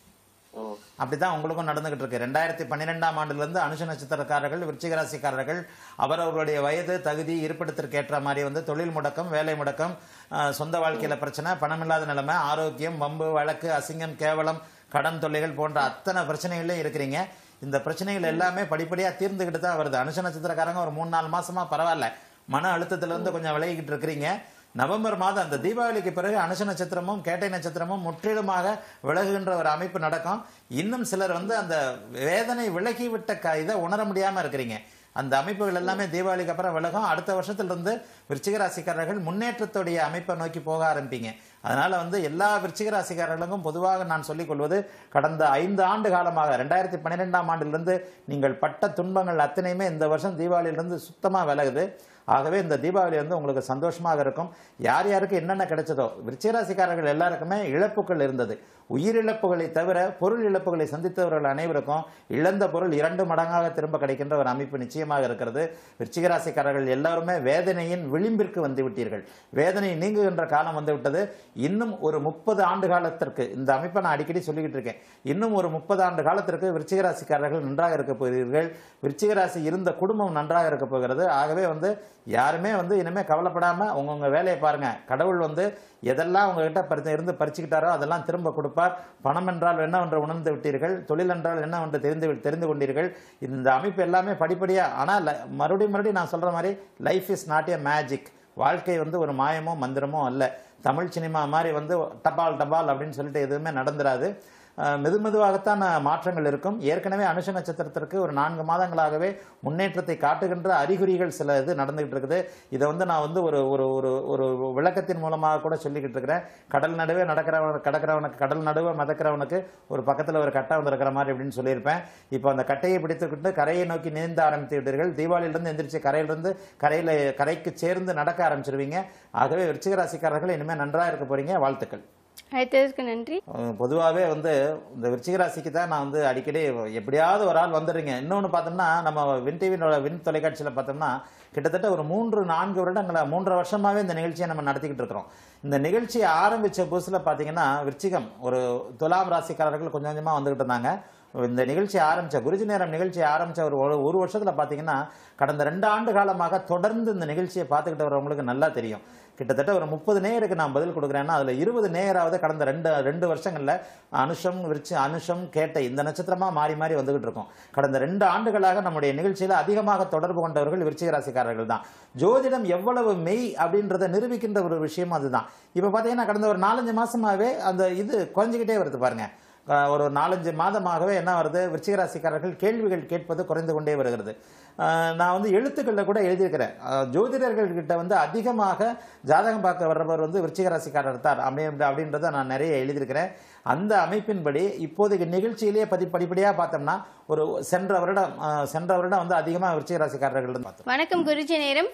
ம் அப்படிதான் உங்களுக்கும் நடந்துகிட்டு இருக்கு ரெண்டாயிரத்தி பன்னிரெண்டாம் ஆண்டுல இருந்து அனுஷ நட்சத்திரக்காரர்கள் விருச்சிக ராசிக்காரர்கள் அவரவர்களுடைய வயது தகுதி இருப்பிடத்திற்கு ஏற்ற மாதிரி வந்து தொழில் முடக்கம் வேலை முடக்கம் ஆஹ், சொந்த வாழ்க்கையில பிரச்சனை பணமில்லாத நிலைமை ஆரோக்கியம் வம்பு வழக்கு அசிங்கம் கேவலம் கடன் தொல்லைகள் போன்ற அத்தனை பிரச்சனைகளையும் இருக்கிறீங்க இந்த பிரச்சனைகள் எல்லாமே படிப்படியா தீர்ந்துகிட்டு தான் வருது அனுஷ நட்சத்திரக்காரங்க ஒரு மூணு நாலு மாசமா பரவாயில்ல மன அழுத்தத்துல இருந்து கொஞ்சம் விலகிக்கிட்டு இருக்கிறீங்க நவம்பர் மாதம் அந்த தீபாவளிக்கு பிறகு அனுஷ நட்சத்திரமும் கேட்டை நட்சத்திரமும் முற்றிலுமாக விலகுகின்ற ஒரு அமைப்பு நடக்கும் இன்னும் சிலர் வந்து அந்த வேதனை விலகிவிட்ட க இதை உணர முடியாம இருக்கிறீங்க அந்த அமைப்புகள் எல்லாமே தீபாவளிக்கு அப்புறம் விலகும் அடுத்த வருஷத்துல இருந்து விருச்சிக ராசிக்காரர்கள் முன்னேற்றத்துடைய அமைப்பை நோக்கி போக ஆரம்பிப்பீங்க அதனால வந்து எல்லா விருச்சிக ராசிக்காரர்களுக்கும் பொதுவாக நான் சொல்லிக் கொள்வது கடந்த ஐந்து ஆண்டு காலமாக ரெண்டாயிரத்தி பன்னிரெண்டாம் ஆண்டிலிருந்து நீங்கள் பட்ட துன்பங்கள் அத்தனையுமே இந்த வருஷம் தீபாவளியிலிருந்து சுத்தமா விலகுது ஆகவே இந்த தீபாவளி வந்து உங்களுக்கு சந்தோஷமாக இருக்கும் யார் யாருக்கு என்னென்ன கிடைச்சதோ விருச்சிகராசிக்காரர்கள் எல்லாருக்குமே இழப்புகள் இருந்தது உயிரிழப்புகளை தவிர பொருள் இழப்புகளை சந்தித்தவர்கள் அனைவருக்கும் இழந்த பொருள் இரண்டு மடங்காக திரும்ப கிடைக்கின்ற ஒரு அமைப்பு நிச்சயமாக இருக்கிறது விருச்சிகராசிக்காரர்கள் எல்லாருமே வேதனையின் விளிம்பிற்கு வந்து விட்டீர்கள் வேதனை நீங்குகின்ற காலம் வந்து விட்டது இன்னும் ஒரு முப்பது ஆண்டு காலத்திற்கு இந்த அமைப்பை நான் அடிக்கடி சொல்லிக்கிட்டு இருக்கேன் இன்னும் ஒரு முப்பது ஆண்டு காலத்திற்கு விருச்சிகராசிக்காரர்கள் நன்றாக இருக்க போகிறீர்கள் விருச்சிகராசி இருந்த குடும்பம் நன்றாக இருக்க போகிறது ஆகவே வந்து யாருமே வந்து இனிமே கவலைப்படாம உங்கவுங்க வேலையை பாருங்க கடவுள் வந்து எதெல்லாம் உங்ககிட்ட பறித்து இருந்து பறிச்சுக்கிட்டாரோ அதெல்லாம் திரும்ப கொடுப்பார் பணம் என்றால் என்னவென்று உணர்ந்து விட்டீர்கள் தொழில் என்றால் என்னவென்று தெரிந்து தெரிந்து கொண்டீர்கள் இந்த அமைப்பு எல்லாமே படிப்படியா ஆனால் ல- மறுபடியும் மறுபடியும் நான் சொல்ற மாதிரி life is not a magic வாழ்க்கை வந்து ஒரு மாயமோ மந்திரமோ அல்ல தமிழ் சினிமா மாதிரி வந்து டபால் டபால் அப்படின்னு சொல்லிட்டு எதுவுமே நடந்துராது அஹ், மெது மெதுவாகத்தான் மாற்றங்கள் இருக்கும் ஏற்கனவே அனுஷ நட்சத்திரத்திற்கு ஒரு நான்கு மாதங்களாகவே முன்னேற்றத்தை காட்டுகின்ற அறிகுறிகள் சில இது நடந்துகிட்டு இருக்குது இதை வந்து நான் வந்து ஒரு ஒரு ஒரு ஒரு விளக்கத்தின் மூலமாக கூட சொல்லிக்கிட்டு இருக்கிறேன் கடல் நடுவே நடக்கிறவன் கடக்கிறவனுக்கு கடல் நடுவே மிதக்கிறவனுக்கு ஒரு பக்கத்தில் ஒரு கட்டை வந்து இருக்கிற மாதிரி அப்படின்னு சொல்லியிருப்பேன் இப்போ அந்த கட்டையை பிடித்துக்கிட்டு கரையை நோக்கி நீந்த ஆரம்பித்து விட்டீர்கள் தீபாவளியிலிருந்து எந்திரிச்சு கரையிலிருந்து கரையில் கரைக்கு சேர்ந்து நடக்க ஆரம்பிச்சிருவீங்க ஆகவே விருச்சிக ராசிக்காரர்கள் இனிமேல் நன்றாக இருக்க போறீங்க வாழ்த்துக்கள் அழைத்ததற்கு நன்றி பொதுவாகவே வந்து இந்த விருச்சிக ராசிக்கு தான் நான் வந்து அடிக்கடி எப்படியாவது ஒரு ஆள் வந்துடுறீங்க இன்னொன்று பார்த்தோம்னா நம்ம வின் டிவியோட வின் தொலைக்காட்சியில் பார்த்தோம்னா கிட்டத்தட்ட ஒரு மூன்று நான்கு வருடங்களா மூன்றரை வருஷமாவே இந்த நிகழ்ச்சியை நம்ம நடத்திக்கிட்டு இருக்கிறோம் இந்த நிகழ்ச்சியை ஆரம்பிச்ச புதுசுல பார்த்தீங்கன்னா விருச்சிகம் ஒரு துலாம் ராசிக்காரர்கள் கொஞ்சம் கொஞ்சமாக வந்துகிட்டு இருந்தாங்க இந்த நிகழ்ச்சி ஆரம்பிச்ச குருஜி நேரம் நிகழ்ச்சி ஆரம்பிச்ச ஒரு ஒரு- ஒரு வருஷத்துல பாத்தீங்கன்னா கடந்த ரெண்டு ஆண்டு காலமாக தொடர்ந்து இந்த நிகழ்ச்சியை பார்த்துக்கிட்டு வரவங்களுக்கு நல்லா தெரியும் கிட்டத்தட்ட ஒரு முப்பது நேயருக்கு நான் பதில் கொடுக்குறேன்னா அதுல இருபது நேயராவது கடந்த ரெண்டு ரெண்டு வருஷங்கள்ல அனுஷம் விருச்சி அனுஷம் கேட்டை இந்த நட்சத்திரமா மாறி மாறி வந்துகிட்டு இருக்கோம் கடந்த ரெண்டு ஆண்டுகளாக நம்முடைய நிகழ்ச்சியில அதிகமாக தொடர்பு கொண்டவர்கள் விருச்சிக ராசிக்காரர்கள் தான் ஜோதிடம் எவ்வளவு மெய் அப்படின்றத நிரூபிக்கின்ற ஒரு விஷயம் அதுதான் இப்ப பாத்தீங்கன்னா கடந்த ஒரு நாலஞ்சு மாசமாவே அந்த இது குறைஞ்சிக்கிட்டே வருது பாருங்க அஹ் ஒரு நாலஞ்சு மாதமாகவே என்ன வருது விருச்சிக ராசிக்காரர்கள் கேள்விகள் கேட்பது குறைந்து கொண்டே வருகிறது அஹ் நான் வந்து எழுத்துக்களில் கூட எழுதியிருக்கிறேன் அஹ் ஜோதிடர்கள் கிட்ட வந்து அதிகமாக ஜாதகம் பார்க்க வர்றவர் வந்து விருச்சிக ராசிக்காரர் தான் அப்படி அப்படின்றத நான் நிறைய எழுதியிருக்கிறேன் அந்த அமைப்பின்படி இப்போதைக்கு நிகழ்ச்சியிலேயே பதி படிப்படியாக பார்த்தோம்னா ஒரு சென்ற வருடம் அஹ் சென்ற வருடம் வந்து அதிகமாக விருச்சிக ராசிக்காரர்கள் இருந்து பார்த்தோம் வணக்கம் குருஜி நேரம்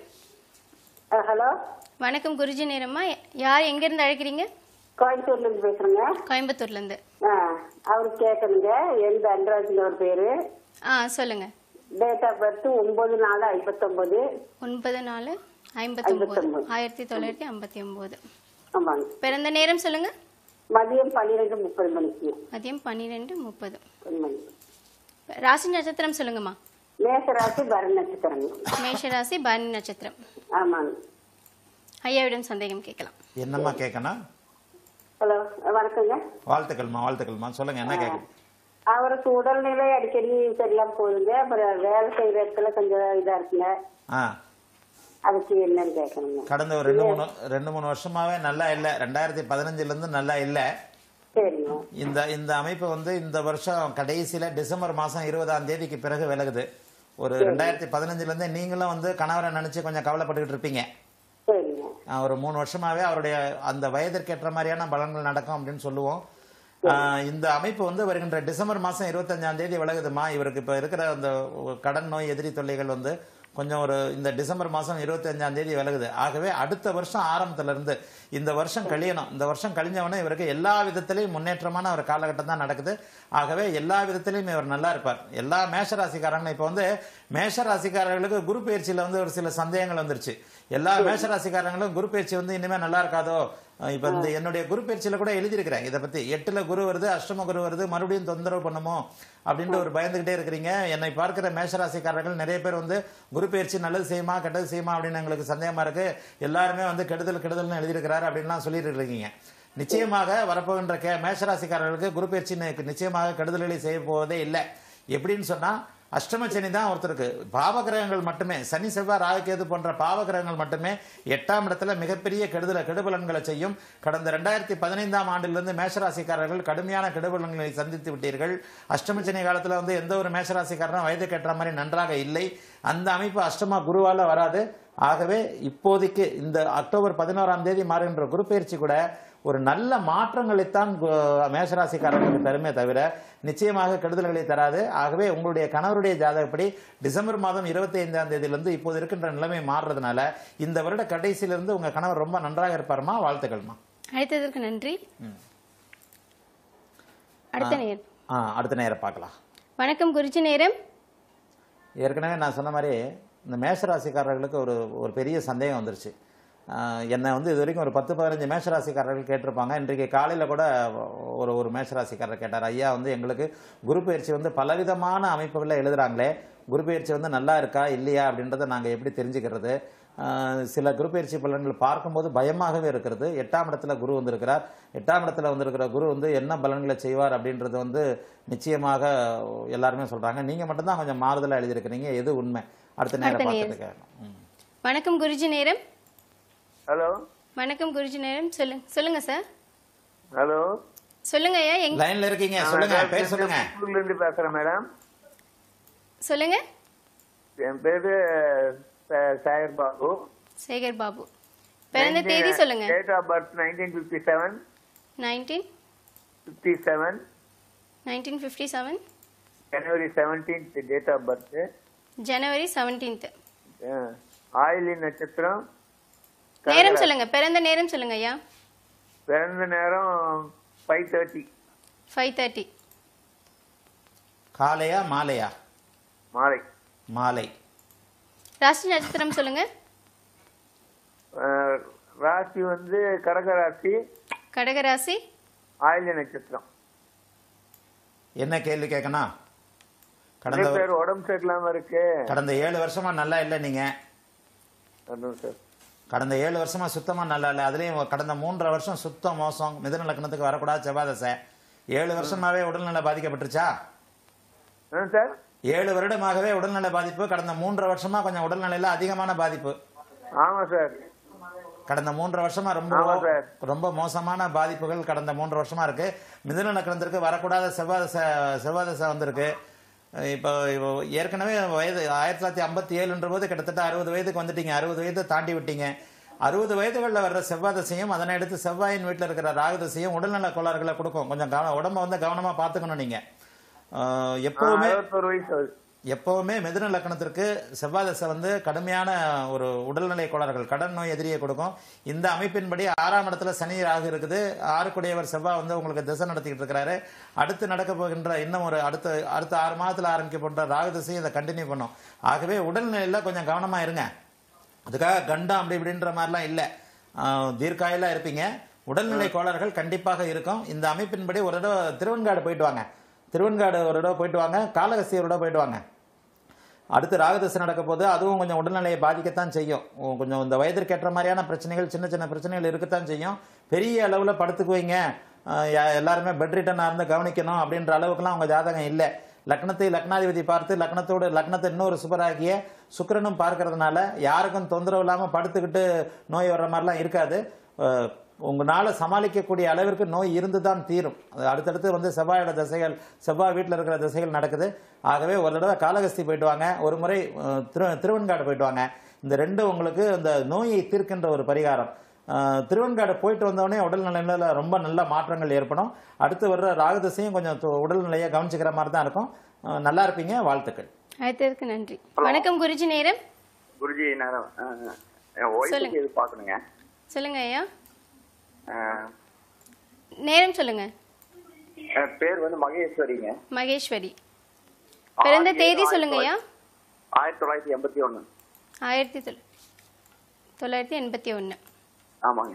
ஹலோ வணக்கம் குருஜி நேரம்மா யார் எங்கேருந்து அழைக்கிறீங்க கோயம்புத்தூர்ல இருந்து பேசுறேங்க கோயம்புத்தூர்லேருந்து ஆ, அவருக்கு கேட்கணுங்க எந்த அன்ராஜ்னு ஒரு பேரு ஆ சொல்லுங்கள் டேட் ஆஃப் பர்த் ஒன்பது நாலு ஐம்பத்தொன்பது ஒன்பது நாலு ஐம்பத்தொம்போது ஐம்பத்தொன்பது. ஆயிரத்தி தொள்ளாயிரத்தி ஐம்பத்தி ஒம்பது ஆமாங்க பிறந்த நேரம் சொல்லுங்க மதியம் பன்னிரெண்டு முப்பது மணிக்கு மதியம் பன்னிரெண்டு முப்பது ஒரு மணி ராசி நட்சத்திரம் சொல்லுங்கம்மா மேசராசி பரண நட்சத்திரங்க மேஷராசி பரணி நட்சத்திரம் ஆமாங்க ஐயாவிடம் சந்தேகம் கேட்கலாம் என்னம்மா கேட்கணும் ஹலோ வணக்கங்க வாழ்த்துக்கள்மா வாழ்த்துக்கள்மா சொல்லுங்க என்ன கேட்கணும் அவருக்கு உடல்நிலை அடிக்கடி சரியில்லாம போகுதுங்க அப்புறம் வேலை செய்யற இடத்துல கொஞ்சம் இதா இருக்குங்க ஆ அதுக்கு என்னன்னு கேட்கணுங்க கடந்த ஒரு ரெண்டு மூணு ரெண்டு மூணு வருஷமாவே நல்லா இல்லை ரெண்டாயிரத்தி பதினஞ்சுல இருந்து நல்லா இல்லை சரிங்க சரிங்க இந்த இந்த அமைப்பு வந்து இந்த வருஷம் கடைசியில டிசம்பர் மாசம் இருபதாம் தேதிக்கு பிறகு விலகுது ஒரு ரெண்டாயிரத்தி பதினஞ்சுல இருந்து நீங்களும் வந்து கணவரை நினைச்சு கொஞ்சம் கவலைப்பட்டுக்கிட்டு இருப்பீங்க சரிங்க ஆஹ் ஒரு மூணு வருஷமாவே அவருடைய அந்த வயதிற்கேற்ற மாதிரியான பலன்கள் நடக்கும் அப்படின்னு சொல்லுவோம் ஆஹ் இந்த அமைப்பு வந்து வருகின்ற டிசம்பர் மாசம் இருபத்தஞ்சாம் தேதி விலகுதுமா இவருக்கு இப்ப இருக்கிற அந்த கடன் நோய் எதிரி தொல்லைகள் வந்து கொஞ்சம் ஒரு இந்த டிசம்பர் மாசம் இருபத்தஞ்சாம் தேதி விலகுது ஆகவே அடுத்த வருஷம் ஆரம்பத்துல இருந்து இந்த வருஷம் கழியணும் இந்த வருஷம் கழிஞ்சவொடனே இவருக்கு எல்லா விதத்திலையும் முன்னேற்றமான ஒரு காலகட்டம் தான் நடக்குது ஆகவே எல்லா விதத்திலையும் இவர் நல்லா இருப்பார் எல்லா மேஷராசிக்காரங்களும் இப்போ வந்து மேஷராசிக்காரர்களுக்கு குரு பயிற்சியில வந்து ஒரு சில சந்தேகங்கள் வந்துருச்சு எல்லா மேஷராசிக்காரங்களும் குரு பயிற்சி வந்து இனிமே நல்லா இருக்காதோ அஹ் இப்ப இந்த என்னுடைய குரு பயிற்சியில கூட எழுதியிருக்கிறேன் இதை பத்தி எட்டுல குரு வருது அஷ்டம குரு வருது மறுபடியும் தொந்தரவு பண்ணுமோ அப்படின்ட்டு ஒரு பயந்துகிட்டே இருக்கிறீங்க என்னை பார்க்கிற மேஷராசிக்காரர்கள் நிறைய பேர் வந்து குரு பயிற்சி நல்லது செய்யுமா கெட்டது செய்யுமா அப்படின்னு எங்களுக்கு சந்தேகமா இருக்கு எல்லாருமே வந்து கெடுதல் கெடுதல்னு எழுதியிருக்கிறாரு அப்படின்லாம் சொல்லிட்டு இருக்கீங்க நிச்சயமாக வரப்போகின்ற கே மேஷராசிக்காரர்களுக்கு குரு பயிற்சி நி- நிச்சயமாக கெடுதல்களை செய்ய போவதே இல்லை எப்படின்னு சொன்னா அஷ்டம சனி தான் ஒருத்தருக்கு பாவகிரகங்கள் மட்டுமே சனி செவ்வாய் ராகுகேது போன்ற பாவகிரகங்கள் மட்டுமே எட்டாம் இடத்துல மிகப்பெரிய கெடுதல கெடுபலன்களை செய்யும் கடந்த ரெண்டாயிரத்தி பதினைந்தாம் ஆண்டிலிருந்து மேஷராசிக்காரர்கள் கடுமையான கெடுபலன்களை சந்தித்து விட்டீர்கள் அஷ்டம சனி காலத்துல வந்து எந்த ஒரு மேஷராசிக்காரனும் வயதுக்கு ஏற்ற மாதிரி நன்றாக இல்லை அந்த அமைப்பு அஷ்டமா குருவால வராது ஆகவே இப்போதைக்கு இந்த அக்டோபர் பதினோராம் தேதி மாறுகின்ற குரு பயிற்சி கூட ஒரு நல்ல மாற்றங்களைத்தான் கு- மேஷராசிக்காரர்களுக்கு தருமே தவிர நிச்சயமாக கெடுதல்களை தராது ஆகவே உங்களுடைய கணவருடைய ஜாதகப்படி டிசம்பர் மாதம் இருபத்தி ஐந்தாம் தேதியிலிருந்து இப்போது இருக்கின்ற நிலைமை மாறுறதுனால இந்த வருட கடைசியிலிருந்து உங்க கணவர் ரொம்ப நன்றாக இருப்பாருமா வாழ்த்துக்கள்மா அழைத்ததற்கு நன்றி அடுத்த நேரம் ஆ அடுத்த நேரம் பார்க்கலாம் வணக்கம் குறிச்சி நேரம் ஏற்கனவே நான் சொன்ன மாதிரி இந்த மேஷராசிக்காரர்களுக்கு ஒரு ஒரு பெரிய சந்தேகம் வந்துருச்சு ஆஹ் என்னை வந்து இது வரைக்கும் ஒரு பத்து பதினஞ்சு மேஷராசிக்காரர்கள் கேட்டிருப்பாங்க இன்றைக்கு காலையில் கூட ஒரு ஒரு மேஷராசிக்காரர் கேட்டார் ஐயா வந்து எங்களுக்கு குரு பயிற்சி வந்து பலவிதமான அமைப்புகளில் எழுதுறாங்களே குரு பயிற்சி வந்து நல்லா இருக்கா இல்லையா அப்படின்றத நாங்கள் எப்படி தெரிஞ்சுக்கிறது ஆஹ் சில குரு பயிற்சி பலன்கள் பார்க்கும்போது பயமாகவே இருக்கிறது எட்டாம் இடத்துல குரு வந்திருக்கிறார் எட்டாம் இடத்துல வந்திருக்கிற குரு வந்து என்ன பலன்களை செய்வார் அப்படின்றது வந்து நிச்சயமாக எல்லாருமே சொல்றாங்க நீங்க மட்டும்தான் கொஞ்சம் மாறுதலா எழுதியிருக்கிறீங்க எது உண்மை அடுத்த நேரம் அடுத்த பார்த்துட்டு கேட்கணும் ம். வணக்கம் குருஜி நேரம் ஹலோ வணக்கம் குருஜி நேரம் சொல்லுங்க சொல்லுங்க சார் ஹலோ சொல்லுங்க ஐயா எங்க லைன்ல இருக்கீங்க சொல்லுங்க பேர் சொல்லுங்க ஊர்ல இருந்து பேசுறேன் மேடம் சொல்லுங்க என் பேரு ச- சாகர் பாபு சேகர் பாபு பிறந்த தேதி சொல்லுங்க date of birth nineteen fifty seven nineteen fifty seven nineteen fifty seven January seventeenth date of birth January seventeenth ஆயிலி நட்சத்திரம் நேரம் சொல்லுங்க பிறந்த நேரம் சொல்லுங்க ஐயா பிறந்த நேரம் ஃபைவ் தேர்ட்டி ஃபைவ் தேர்ட்டி காலையா மாலையா மாலை மாலை ராசி நட்சத்திரம் சொல்லுங்க அஹ், ராசி வந்து கடக ராசி கடகராசி ஆயில்ய நட்சத்திரம் என்ன கேள்வி கேட்கணும் நிறைய கடந்த பேர் உடம்பு சரியில்லாம இருக்கு கடந்த ஏழு வருஷமா நல்லா இல்லை நீங்க அதான் சார் கடந்த ஏழு வருஷமா சுத்தமா நல்லா இல்லை அதுலயும் கடந்த மூன்றரை வருஷம் சுத்தம் மோசம் மிதுன லக்னத்துக்கு வரக்கூடாது செவ்வாதசை ஏழு வருஷமாவே உடல்நல பாதிக்கப்பட்டுருச்சா ஆ சார் ஏழு வருடமாகவே உடல்நல பாதிப்பு கடந்த மூன்றரை வருஷமா கொஞ்சம் உடல்நிலையில அதிகமான பாதிப்பு ஆமா சார் கடந்த மூன்று வருஷமா ரொம்ப ஆமா சார். ரொம்ப மோசமான பாதிப்புகள் கடந்த மூன்று வருஷமா இருக்கு மிதுன லக்னத்திற்கு வரக்கூடாத செவ்வாதசை செவ்வாதசை வந்திருக்கு இப்போ இப்போ ஏற்கனவே வயது ஆயிரத்தி தொள்ளாயிரத்தி ஐம்பத்தி ஏழுன்ற போது கிட்டத்தட்ட அறுபது வயதுக்கு வந்துட்டீங்க அறுபது வயது தாண்டி விட்டீங்க அறுபது வயதுகளில் வர்ற செவ்வாதசையும் அதனை அடுத்து செவ்வாயின் வீட்டில் இருக்கிற ராகுதசையும் உடல்நல கோளாறுகளை கொடுக்கும் கொஞ்சம் கவன உடம்ப வந்து கவனமா பார்த்துக்கணும் நீங்க ஆஹ் எப்பவுமே அறுபத்தொரு வயசு ஆகுது எப்பவுமே மிதுன லக்னத்திற்கு செவ்வாதசை வந்து கடுமையான ஒரு உடல்நிலை கோளாறுகள் கடன் நோய் எதிரியை கொடுக்கும் இந்த அமைப்பின்படி ஆறாம் இடத்துல சனி ராகு இருக்குது ஆறுக்குடையவர் செவ்வாய் வந்து உங்களுக்கு திசை நடத்திக்கிட்டு இருக்கிறாரு அடுத்து நடக்க போகின்ற இன்னும் ஒரு அடுத்த அடுத்த ஆறு மாதத்துல ஆரம்பிக்க போன்ற ராகு திசையை இதை கண்டினியூ பண்ணும் ஆகவே உடல்நிலையில கொஞ்சம் கவனமா இருங்க அதுக்காக கண்டம் அப்படி இப்படின்ற மாதிரிலாம் இல்லை தீர்க்காயில இருப்பீங்க உடல்நிலை கோளாறுகள் கண்டிப்பாக இருக்கும் இந்த அமைப்பின்படி ஒரு தடவை திருவெண்காடு போயிட்டு வாங்க திருவெண்காடு ஒரு தடவை போயிட்டு வாங்க காளகஸ்தி ஒரு தடவை போயிட்டு வாங்க அடுத்து ராகதசை நடக்க போது அதுவும் கொஞ்சம் உடல்நிலையை பாதிக்கத்தான் செய்யும் உ- கொஞ்சம் இந்த வயதிற்கேற்ற மாதிரியான பிரச்சனைகள் சின்ன சின்ன பிரச்சனைகள் இருக்கத்தான் செய்யும் பெரிய அளவில் படுத்துக்குவீங்க அஹ் யா- எல்லாருமே பெட் ரிட்டனாக இருந்து கவனிக்கணும் அப்படின்ற அளவுக்குலாம் அவங்க ஜாதகம் இல்லை லக்னத்தை லக்னாதிபதி பார்த்து லக்னத்தோடு லக்னத்தை இன்னொரு சுபராகிய சுக்கிரனும் பார்க்கறதுனால யாருக்கும் தொந்தரவு இல்லாமல் படுத்துக்கிட்டு நோய் வர்ற மாதிரிலாம் இருக்காது அஹ் உங்களால சமாளிக்கக்கூடிய அளவிற்கு நோய் இருந்து தான் தீரும் அது அடுத்தடுத்து வந்து செவ்வாயோட திசைகள் செவ்வாய் வீட்டில் இருக்கிற திசைகள் நடக்குது ஆகவே ஒரு தடவை காளகஸ்தி போயிட்டு வாங்க ஒரு முறை அஹ், திரு திருவெண்காடு போயிட்டு வாங்க இந்த ரெண்டு உங்களுக்கு இந்த நோயை தீர்க்கின்ற ஒரு பரிகாரம் அஹ், திருவெண்காடு போயிட்டு வந்தோடனே உடல்நிலையில ரொம்ப நல்ல மாற்றங்கள் ஏற்படும் அடுத்து வர்ற ராகுதசையும் கொஞ்சம் து- உடல்நிலையை கவனிச்சுக்கிற மாதிரி தான் இருக்கும் அஹ், நல்லா இருப்பீங்க வாழ்த்துக்கள் அழைத்ததற்கு நன்றி வணக்கம் குருஜி நேரம் குருஜி நான் அஹ், என் சொல்லுங்க. ஒய்ஃபுக்கு இது பார்க்கணுங்க சொல்லுங்க ஐயா அஹ், நேரம் சொல்லுங்க என் பேர் வந்து மகேஸ்வரிங்க மகேஸ்வரி பிறந்த ஆறு தேதி ஏழு சொல்லுங்க ஐயா ஆயிரத்தி தொள்ளாயிரத்தி எண்பத்தி ஒன்று ஆயிரத்தி தொள் தொள்ளாயிரத்தி எண்பத்தி ஒன்று ஆமாங்க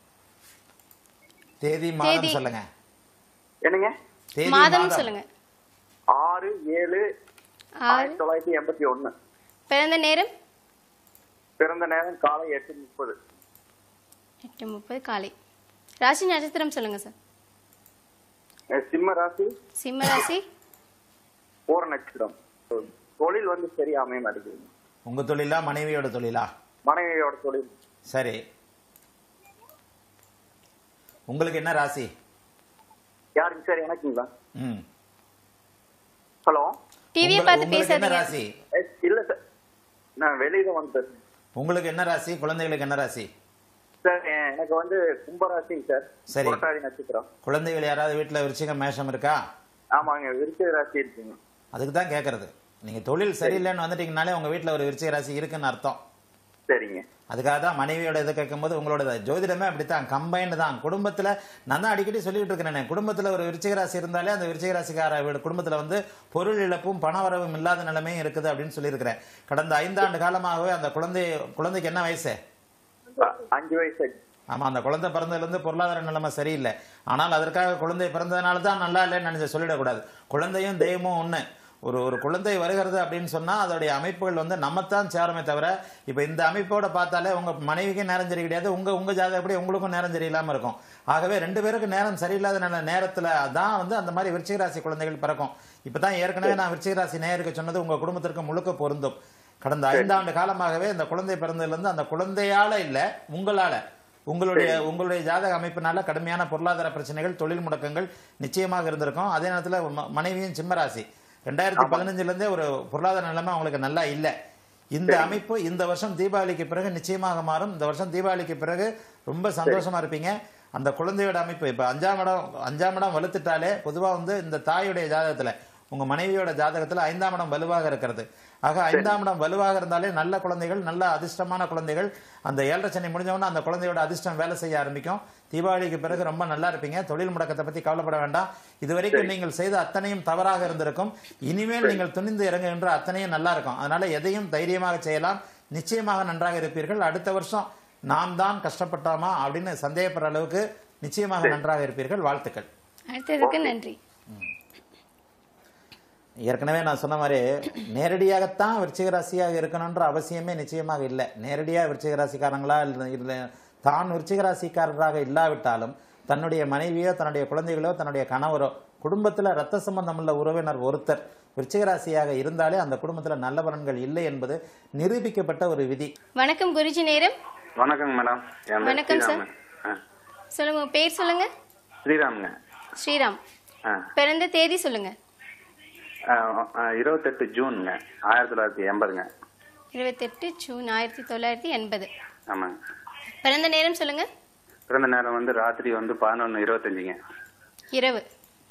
தேதி மாதம் தேதி. சொல்லுங்க என்னங்க தேதி மாதம் சொல்லுங்க ஆறு ஏழு ஆறு ஆயிரத்தி தொள்ளாயிரத்தி எண்பத்தி ஒன்று பிறந்த நேரம் பிறந்த நேரம் காலை எட்டு முப்பது எட்டு முப்பது காலை ராசி நட்சத்திரம் சொல்லுங்க சார் அஹ், சிம்ம ராசி சிம்ம ராசி போற நட்சத்திரம் தொழில் வந்து சரியா அமைய மாட்டேங்குது உங்க தொழிலா மனைவியோட தொழிலா மனைவியோட தொழில் சரி உங்களுக்கு என்ன ராசி யாருங்க சார் எனக்குங்களா ம் ஹலோ டிவியை உங்க- பார்த்து உங்களுக்கு என்ன பேசாதீங்க ராசி இல்ல சார் நான் வெளியில வந்து பேசுறேன் உங்களுக்கு என்ன ராசி குழந்தைகளுக்கு என்ன ராசி சார் எ- எனக்கு வந்து கும்பராசிங்க சார் சரி. புரட்டாதி நட்சத்திரம் குழந்தைகள் யாராவது வீட்டில் விருச்சிகம் மேஷம் இருக்கா ஆமாங்க விருச்சிக ராசி இருக்குங்க அதுக்கு தான் கேட்கறது நீங்க தொழில் சரியில்லைன்னு வந்துட்டீங்கனாலே உங்க வீட்டில் ஒரு விருச்சிக ராசி இருக்குன்னு அர்த்தம் சரிங்க அதுக்காக தான் மனைவியோட இது கேட்கும்போது உங்களோட ஜோதிடமே அப்படித்தான் கம்பைன்டு தான் குடும்பத்துல நான் தான் அடிக்கடி சொல்லிட்டு இருக்கிறேன் குடும்பத்துல ஒரு விருச்சிக ராசி இருந்தாலே அந்த விருச்சிக ராசிக்கார வீடு குடும்பத்துல வந்து பொருள் இழப்பும் பணவரவும் இல்லாத நிலைமையும் இருக்குது அப்படின்னு சொல்லியிருக்கிறேன் கடந்த ஐந்தாண்டு காலமாகவே அந்த குழந்தை குழந்தைக்கு என்ன வயசு அ- அஞ்சு வயசு ஆச்சு. ஆமா அந்த குழந்தை பிறந்ததுல இருந்து பொருளாதார நிலைமை சரியில்லை ஆனால் அதற்காக குழந்தை பிறந்ததுனால தான் நல்லா இல்லைன்னு நினைச்சு சொல்லிடக்கூடாது குழந்தையும் தெய்வமும் ஒண்ணு ஒரு ஒரு குழந்தை வருகிறது அப்படின்னு சொன்னா அதோடைய அமைப்புகள் வந்து நம்மத்தான் சேருமே தவிர இப்ப இந்த அமைப்போட பார்த்தாலே உங்க மனைவிக்கும் நேரம் சரி கிடையாது உங்க உங்க ஜாதகப்படி உங்களுக்கும் நேரம் சரியில்லாம இருக்கும் ஆகவே ரெண்டு பேருக்கு நேரம் சரியில்லாத நல்ல நேரத்துல தான் வந்து அந்த மாதிரி விருச்சிக ராசி குழந்தைகள் பிறக்கும் இப்பதான் ஏற்கனவே நான் விருச்சிக ராசி நேயருக்கு சொன்னது உங்க குடும்பத்திற்கு முழுக்க பொருந்தும் கடந்த ஐந்தாண்டு காலமாகவே இந்த குழந்தை பிறந்ததுல இருந்து அந்த குழந்தையால இல்ல உங்களால உங்களுடைய உங்களுடைய ஜாதக அமைப்பினால கடுமையான பொருளாதார பிரச்சனைகள் தொழில் முடக்கங்கள் நிச்சயமாக இருந்திருக்கும் அதே நேரத்துல ம- மனைவியும் சிம்மராசி ரெண்டாயிரத்தி பதினஞ்சுல இருந்தே ஒரு பொருளாதார நிலைமை அவங்களுக்கு நல்லா இல்ல இந்த அமைப்பு இந்த வருஷம் தீபாவளிக்கு பிறகு நிச்சயமாக மாறும் இந்த வருஷம் தீபாவளிக்கு பிறகு ரொம்ப சந்தோஷமா இருப்பீங்க அந்த குழந்தையோட அமைப்பு இப்ப அஞ்சாம் இடம் அஞ்சாம் இடம் வலுத்துட்டாலே பொதுவா வந்து இந்த தாயுடைய ஜாதகத்துல உங்க மனைவியோட ஜாதகத்துல ஐந்தாம் இடம் வலுவாக இருக்கிறது ஆக ஐந்தாம் இடம் வலுவாக இருந்தாலே நல்ல குழந்தைகள் நல்ல அதிர்ஷ்டமான குழந்தைகள் அந்த ஏழரை சனி முடிஞ்ச உடனே அந்த குழந்தையோட அதிர்ஷ்டம் வேலை செய்ய ஆரம்பிக்கும் தீபாவளிக்கு பிறகு ரொம்ப நல்லா இருப்பீங்க தொழில் முடக்கத்தை பத்தி கவலைப்பட வேண்டாம் இதுவரைக்கும் நீங்கள் செய்த அத்தனையும் தவறாக இருந்திருக்கும் இனிமேல் நீங்கள் துணிந்து இறங்குகின்ற அத்தனையும் நல்லா இருக்கும் அதனால எதையும் தைரியமாக செய்யலாம் நிச்சயமாக நன்றாக இருப்பீர்கள் அடுத்த வருஷம் நாம் தான் கஷ்டப்பட்டோமா அப்படின்னு சந்தேகப்படுற அளவுக்கு நிச்சயமாக நன்றாக இருப்பீர்கள் வாழ்த்துக்கள் அடுத்ததுக்கு நன்றி ஏற்கனவே நான் சொன்ன மாதிரி நேரடியாகத்தான் விருச்சிக ராசியாக இருக்கணுன்ற அவசியமே நிச்சயமாக இல்லை நேரடியாக விருச்சிக ராசிக்காரங்களா இல்ல இல்ல தான் விருச்சிக ராசிக்காரராக இல்லாவிட்டாலும் தன்னுடைய மனைவியோ தன்னுடைய குழந்தைகளோ தன்னுடைய கணவரோ குடும்பத்தில் ரத்த சம்பந்தமுள்ள உறவினர் ஒருத்தர் விருச்சிக ராசியாக இருந்தாலே அந்த குடும்பத்தில் நல்ல பலன்கள் இல்லை என்பது நிரூபிக்கப்பட்ட ஒரு விதி வணக்கம் குருஜி நேரம் வணக்கங்க மேடம் என் பேர் வணக்கம் சார். ஸ்ரீராமன். ஆ, சொல்லுங்க உங்க பேர் சொல்லுங்க ஸ்ரீராமுங்க ஸ்ரீராம் ஆ, பிறந்த தேதி சொல்லுங்க ஆ, ஆ, இருபத்தெட்டு ஜூனுங்க ஆயிரத்தி தொள்ளாயிரத்தி எண்பதுங்க இருபத்தெட்டு ஜூன் ஆயிரத்தி தொள்ளாயிரத்தி எண்பது ஆமாங்க பிறந்த நேரம் சொல்லுங்க பிறந்த நேரம் வந்து ராத்திரி வந்து பதினொன்று இருபத்தஞ்சுங்க இரவு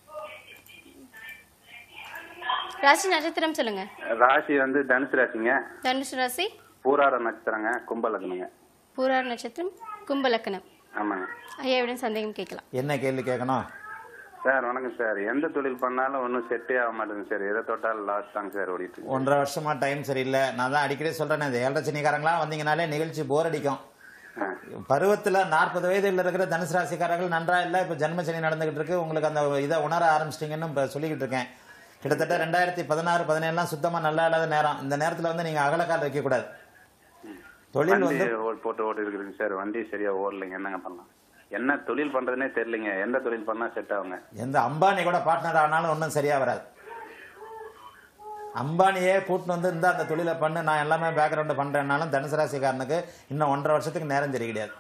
ராசி நட்சத்திரம் சொல்லுங்க ராசி வந்து தனுசு ராசிங்க தனுசு ராசி பூராட நட்சத்திரங்க கும்பலக்கணுங்க பூரார் நட்சத்திரம் கும்பலக்கணம் ஆமாங்க ஐயாவிடம் சந்தேகம் கேட்கலாம் என்ன கேள்வி கேட்கணும் சார் வணக்கம் சார் எந்த தொழில் பண்ணாலும் ஒன்றும் செட்டே ஆக மாட்டேங்குது சார் எதை தொட்டாலும் லாஸ் தாங்க சார் ஓடிட்டு இருக்கு. ஒன்றரை வருஷமா டைம் சரியில்லை நான் தான் அடிக்கடி சொல்றேன் இந்த ஏழரை சனிக்காரங்களாம் வந்தீங்கனாலே நிகழ்ச்சி போர் அடிக்கும் பருவத்துல நாற்பது வயதில் இருக்கிற தனுசு ராசிக்காரர்கள் நன்றா இல்லை இப்ப ஜென்மசனி நடந்துகிட்டு இருக்கு உங்களுக்கு அந்த இதை உணர ஆரம்பிச்சிட்டீங்கன்னு இப்ப சொல்லிக்கிட்டு இருக்கேன் கிட்டத்தட்ட ரெண்டாயிரத்தி பதினாறு பதினேழுலாம் சுத்தமா நல்லா இல்லாத நேரம் இந்த நேரத்துல வந்து நீங்க அகலக்கால் வைக்க கூடாது தொழில் வண்டி வந்து ஓ- போட்டு ஓட்டு இருக்குதுங்க சார் வண்டி சரியா ஓடலைங்க என்னங்க பண்ணலாம் என்ன தொழில் பண்றதுனே தெரியலைங்க எந்த தொழில் பண்ணா செட் ஆகுங்க எந்த அம்பானி கூட பார்ட்னர் ஆனாலும் ஒன்றும் சரியா வராது அம்பானியே கூட்டின்னு வந்து இந்த அந்த தொழிலை பண்ணு நான் எல்லாமே பேக்ரவுண்டு பண்றேன்னாலும் தனுசு ராசிக்காரனுக்கு இன்னும் ஒன்றரை வருஷத்துக்கு நேரம் சரி கிடையாது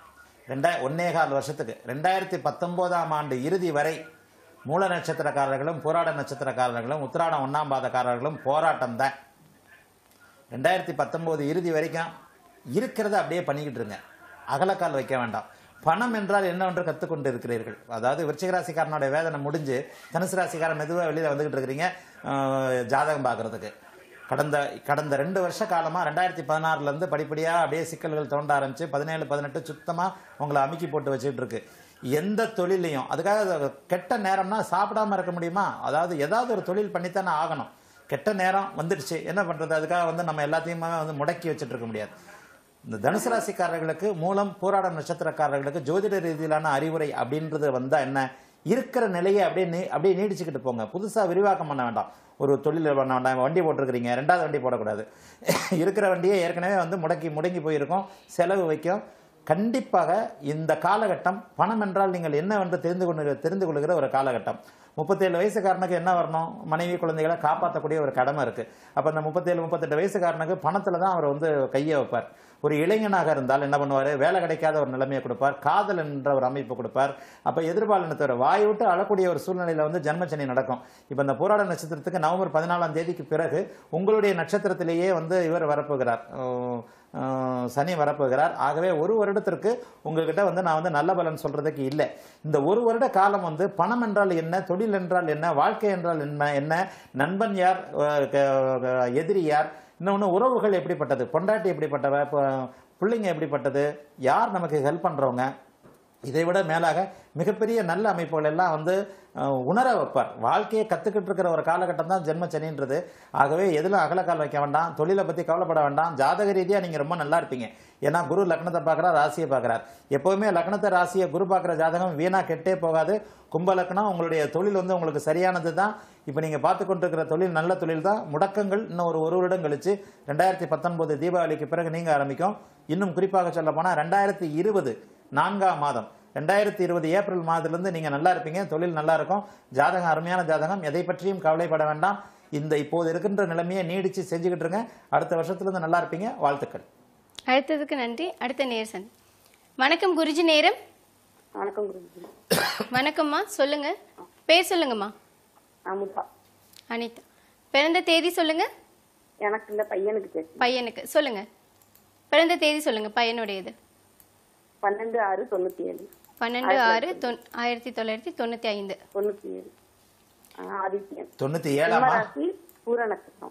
ரெண்டா ஒன்னே கால் வருஷத்துக்கு ரெண்டாயிரத்தி பத்தொன்பதாம் ஆண்டு இறுதி வரை மூல நட்சத்திரக்காரர்களும் போராட நட்சத்திரக்காரர்களும் உத்திராடம் ஒன்னாம் பாதக்காரர்களும் போராட்டம் தான் ரெண்டாயிரத்தி பத்தொம்போது இறுதி வரைக்கும் இருக்கிறத அப்படியே பண்ணிக்கிட்டு இருங்க அகலக்கால் வைக்க வேண்டாம் பணம் என்றால் என்னவென்று கற்றுக்கொண்டு இருக்கிறீர்கள் அதாவது விருச்சிக ராசிக்காரனோட வேதனை முடிஞ்சு தனுசு ராசிக்காரன் மெதுவாக வெளியில் வந்துகிட்டு இருக்கிறீங்க அஹ், ஜாதகம் பார்க்கறதுக்கு கடந்த கடந்த ரெண்டு வருஷ காலமாக ரெண்டாயிரத்தி பதினாறுலேருந்து படிப்படியாக அப்படியே சிக்கல்கள் தோண்ட ஆரம்பிச்சு பதினேழு பதினெட்டு சுத்தமாக உங்களை அமுக்கி போட்டு வச்சுட்டு இருக்கு எந்த தொழிலையும் அதுக்காக அது கெட்ட நேரம்னா சாப்பிடாம இருக்க முடியுமா அதாவது ஏதாவது ஒரு தொழில் பண்ணித்தானே ஆகணும் கெட்ட நேரம் வந்துடுச்சு என்ன பண்றது அதுக்காக வந்து நம்ம எல்லாத்தையுமே வந்து முடக்கி வச்சுட்டு இருக்க முடியாது இந்த தனுசு ராசிக்காரர்களுக்கு மூலம் போராடம் நட்சத்திரக்காரர்களுக்கு ஜோதிட ரீதியிலான அறிவுரை அப்படின்றது வந்தா என்ன இருக்கிற நிலையை அப்படியே நீ அப்படியே நீடிச்சுக்கிட்டு போங்க புதுசா விரிவாக்கம் பண்ண வேண்டாம் ஒரு தொழில் பண்ண வேண்டாம் வண்டி போட்டிருக்கிறீங்க ரெண்டாவது வண்டி போடக்கூடாது இருக்கிற வண்டியே ஏற்கனவே வந்து முடக்கி முடங்கி போயிருக்கும் செலவு வைக்கும் கண்டிப்பாக இந்த காலகட்டம் பணம் என்றால் நீங்கள் என்னவென்று தெரிந்து கொண்டு தெரிந்து கொள்கிற ஒரு காலகட்டம் முப்பத்தேழு வயசுக்காரனுக்கு என்ன வரணும் மனைவி குழந்தைகளை காப்பாற்றக்கூடிய ஒரு கடமை இருக்கு அப்ப அந்த முப்பத்தேழு முப்பத்தெட்டு வயசுக்காரனுக்கு பணத்துல தான் அவர் வந்து கையை வைப்பார் ஒரு இளைஞனாக இருந்தால் என்ன பண்ணுவார் வேலை கிடைக்காத ஒரு நிலைமையை கொடுப்பார் காதல் என்ற ஒரு அமைப்பு கொடுப்பார் அப்ப எதிர்பாலினத்தவர் வாய் விட்டு அழக்கூடிய ஒரு சூழ்நிலையில வந்து ஜென்மச்சனி நடக்கும் இப்ப இந்த போராட நட்சத்திரத்துக்கு நவம்பர் பதினாலாம் தேதிக்கு பிறகு உங்களுடைய நட்சத்திரத்திலேயே வந்து இவர் வரப்போகிறார் அஹ் அஹ் சனி வரப்போகிறார் ஆகவே ஒரு வருடத்திற்கு உங்ககிட்ட வந்து நான் வந்து நல்ல பலன் சொல்றதுக்கு இல்லை இந்த ஒரு வருட காலம் வந்து பணம் என்றால் என்ன தொழில் என்றால் என்ன வாழ்க்கை என்றால் என்ன என்ன நண்பன் யார் அஹ் க- எதிரி யார் இன்னொன்று உறவுகள் எப்படிப்பட்டது பொண்டாட்டி எப்படிப்பட்டவ இப்போ பிள்ளைங்க எப்படிப்பட்டது யார் நமக்கு ஹெல்ப் பண்றவங்க இதை விட மேலாக மிகப்பெரிய நல்ல அமைப்புகள் எல்லாம் வந்து அஹ், உணர வைப்பார் வாழ்க்கையை கத்துக்கிட்டு இருக்கிற ஒரு காலகட்டம் தான் ஜென்ம சனின்றது ஆகவே எதிலும் அகலக்கால் வைக்க வேண்டாம் தொழிலை பத்தி கவலைப்பட வேண்டாம் ஜாதக ரீதியா நீங்க ரொம்ப நல்லா இருப்பீங்க ஏன்னா குரு லக்னத்தை பார்க்கறார் ராசியை பார்க்கறார் எப்பவுமே லக்னத்தை ராசியை குரு பார்க்குற ஜாதகம் வீணா கெட்டே போகாது கும்ப லக்னம் உங்களுடைய தொழில் வந்து உங்களுக்கு சரியானது தான் இப்போ நீங்கள் பார்த்து கொண்டிருக்கிற தொழில் நல்ல தொழில் தான் முடக்கங்கள் இன்னும் ஒரு ஒரு வருடம் கழிச்சு ரெண்டாயிரத்தி பத்தொன்பது தீபாவளிக்கு பிறகு நீங்கள் ஆரம்பிக்கும் இன்னும் குறிப்பாக சொல்ல போனால் ரெண்டாயிரத்தி இருபது நான்காம் மாதம் ரெண்டாயிரத்தி இருபது ஏப்ரல் மாதத்திலிருந்து நீங்கள் நல்லா இருப்பீங்க தொழில் நல்லா இருக்கும் ஜாதகம் அருமையான ஜாதகம் எதை பற்றியும் கவலைப்பட வேண்டாம் இந்த இப்போது இருக்கின்ற நிலைமையை நீடிச்சு செஞ்சுக்கிட்டு இருங்க அடுத்த வருஷத்துலேருந்து நல்லா இருப்பீங்க வாழ்த்துக்கள் அடுத்ததுக்கு நன்றி அடுத்த நேர்சன் வணக்கம் குருஜி நேரம் வணக்கம் குருஜி வணக்கம்மா சொல்லுங்க பேர் சொல்லுங்கம்மா அமுதா அனிதா பிறந்த தேதி சொல்லுங்க எனக்கு இந்த பையனுக்கு தெரியும் பையனுக்கு சொல்லுங்க பிறந்த தேதி சொல்லுங்க பையனுடையது பன்னெண்டு ஆறு தொண்ணூத்தி ஏழு பன்னெண்டு ஆறு தொன் ஆயிரத்தி தொள்ளாயிரத்தி தொண்ணூத்தி ஐந்து தொண்ணூத்தி ஏழு ஆ, ஆதித்யன் தொண்ணூற்றி ஏழாமா சிம்மராசி பூர நட்சத்திரம்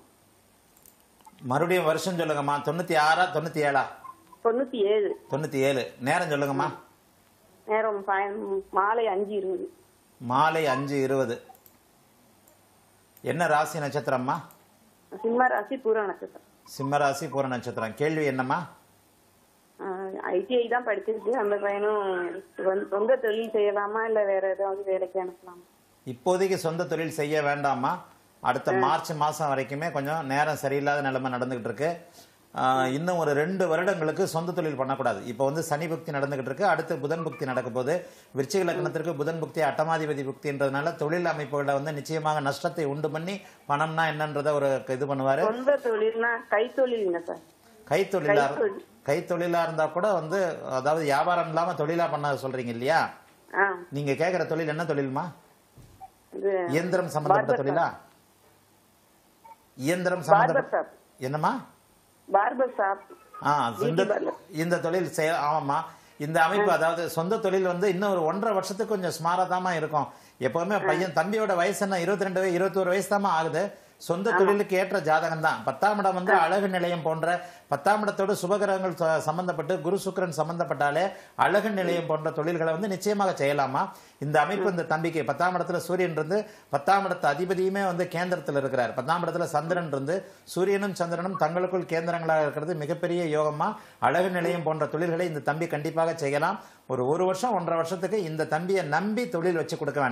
மறுபடியும் வருஷம் சொல்லுங்கம்மா தொண்ணூற்றி ஆறா தொண்ணூற்றி ஏழா தொண்ணூத்தி ஏழு தொண்ணூற்றி ஏழு நேரம் சொல்லுங்கம்மா நேரம் சாயம் மாலை அஞ்சு இருபது மாலை அஞ்சு இருபது என்ன ராசி நட்சத்திரம்மா சிம்ம ராசி பூர நட்சத்திரம் சிம்மராசி பூர நட்சத்திரம் கேள்வி என்னம்மா ஐடிஐ தான் படிச்சிருக்கு அந்த பையனும் சொந்த- சொந்த தொழில் செய்யலாமா இல்ல வேற ஏதாவது வேலைக்கு அனுப்பலாமா இப்போதைக்கு சொந்த தொழில் செய்ய வேண்டாமா அடுத்த மார்ச் மாசம் வரைக்குமே கொஞ்சம் நேரம் சரியில்லாத நிலைமை நடந்துகிட்டு இருக்கு ஆஹ், இன்னும் ஒரு ரெண்டு வருடங்களுக்கு சொந்த தொழில் பண்ணக்கூடாது இப்போ வந்து சனி புக்தி நடந்துகிட்டு இருக்கு அடுத்து புதன் புக்தி நடக்க போகுது விருச்சிக லக்னத்திற்கு புதன் புக்தி அட்டமாதிபதி புக்தின்றதுனால தொழில் அமைப்புகளை வந்து நிச்சயமாக நஷ்டத்தை உண்டு பண்ணி பணம்னா என்னன்றத ஒரு இது பண்ணுவாரு சொந்த தொழில்னா கைத்தொழில்ங்க சார் கைத்தொழிலா கைத்தொழில். கைத்தொழிலா இருந்தா கூட வந்து அதாவது வியாபாரம் இல்லாம தொழிலா பண்ண சொல்றீங்க இல்லையா ஆ நீங்க கேக்குற தொழில் என்ன தொழில்மா இது இயந்திரம் சம்பந்தப்பட்ட barber தொழிலா இயந்திரம் பார்பர் சம்பந்தப்பட்ட ஷாப் என்னம்மா பார்பர் ஷாப் ஆ இந்த Beauty parlour. இந்த தொழில் செய்ய ஆமாம்மா இந்த அமைப்பு அதாவது சொந்த தொழில் வந்து இன்னும் ஒரு ஒன்றரை வருஷத்துக்கு கொஞ்சம் ஸ்மாரதாமா இருக்கும் எப்பவுமே பையன் தம்பியோட வயசு என்ன இருபத்தி ரெண்டு இருபத்தோரு வயசு தாமா ஆகுது சொந்த தொழிலுக்கு ஏற்ற ஜாதகம் தான் பத்தாம் இடம் வந்து அழகு நிலையம் போன்ற பத்தாம் இடத்தோடு சுபகிரகங்கள் ச- சம்பந்தப்பட்டு குரு சுக்கிரன் சம்பந்தப்பட்டாலே அழகு நிலையம் போன்ற தொழில்களை வந்து நிச்சயமாக செய்யலாமா இந்த அமைப்பு இந்த தம்பிக்கு பத்தாம் இடத்துல சூரியன் இருந்து பத்தாம் இடத்து அதிபதியுமே வந்து கேந்திரத்தில் இருக்கிறார் பத்தாம் இடத்துல சந்திரன் இருந்து சூரியனும் சந்திரனும் தங்களுக்குள் கேந்திரங்களாக இருக்கிறது மிகப்பெரிய யோகமா அழகு நிலையம் போன்ற தொழில்களை இந்த தம்பி கண்டிப்பாக செய்யலாம் ஒரு ஒரு வருஷம் ஒன்றரை வருஷத்துக்கு இந்த தம்பியை நம்பி தொழில் வச்சு கொடுக்க வேண்டாம்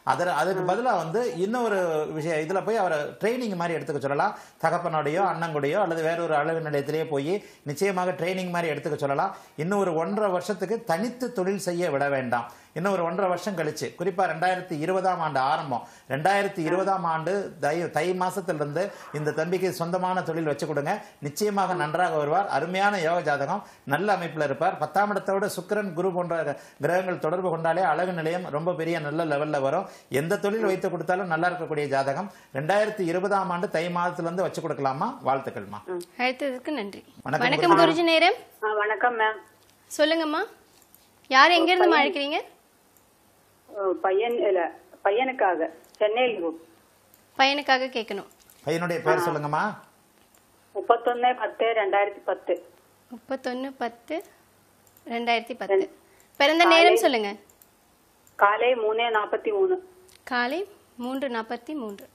அதில் அதுக்கு பதிலாக வந்து இன்னொரு விஷயம் இதில் போய் அவரை ட்ரைனிங் மாதிரி எடுத்துக்க சொல்லலாம் தகப்பனோடையோ அண்ணங்கூடையோ அல்லது வேற ஒரு அழகு நிலையத்திலேயே போய் நிச்சயமாக ட்ரைனிங் மாதிரி எடுத்துக்க சொல்லலாம் இன்னும் ஒரு ஒன்றரை வருஷத்துக்கு தனித்து தொழில் செய்ய விட வேண்டாம் இன்னும் ஒரு ஒன்றரை வருஷம் கழிச்சு குறிப்பா ரெண்டாயிரத்தி இருபதாம் ஆண்டு ஆரம்பம் ரெண்டாயிரத்தி இருபதாம் ஆண்டு தை தை மாசத்திலிருந்து இந்த தம்பிக்கு சொந்தமான தொழில் வச்சு கொடுங்க நிச்சயமாக நன்றாக வருவார் அருமையான யோக ஜாதகம் நல்ல அமைப்பில் இருப்பார் பத்தாம் இடத்தோட சுக்கிரன் குரு போன்ற கிரகங்கள் தொடர்பு கொண்டாலே அழகு நிலையம் ரொம்ப பெரிய நல்ல லெவல்ல வரும் எந்த தொழில் வைத்து கொடுத்தாலும் நல்லா இருக்கக்கூடிய ஜாதகம் ரெண்டாயிரத்தி இருபதாம் ஆண்டு தை மாதத்திலிருந்து வச்சு கொடுக்கலாமா வாழ்த்துக்கள்மா அழைத்ததுக்கு நன்றி வணக்கம் வணக்கம் குருஜி. குருஜி நேரம் வணக்கம் மேம் சொல்லுங்கம்மா யார் எங்க இருந்து அழைக்கிறீங்க பையன் இல்ல பையனுக்காக சென்னையில் பையனுக்காக கேட்கணும் பையனுடைய பேர் சொல்லுங்கம்மா முப்பத்தொன்னு பத்து ரெண்டாயிரத்தி பத்து முப்பத்தொன்னு பத்து ரெண்டாயிரத்தி பத்து பிறந்த நேரம் சொல்லுங்க காலை மூணு நாற்பத்தி மூணு காலை மூன்று நாற்பத்தி மூன்று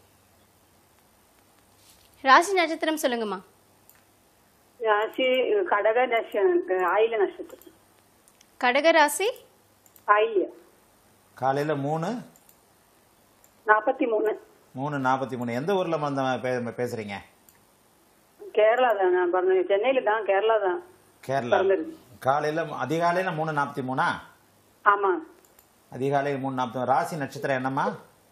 ராசி நட்சத்திரம் சொல்லுங்கம்மா ராசி கடக நட்சத்திரம் ஆயில நட்சத்திரம் கடக ராசி ஆயில்ய காலையில மூணு நாற்பத்தி மூணு மூணு நாற்பத்தி மூணு எந்த ஊர்ல வந்து பே- பேசுறீங்க கேரளா தான் நான் பிறந்தது சென்னையில தான் கேரளா தான் கேரளா பிறந்திருக்கு. காலையில அதிகாலையில மூணு நாற்பத்தி மூணா ஆமா அதிகாலையில் மூணு நாற்பத்தி மூணு ராசி நட்சத்திரம் என்னம்மா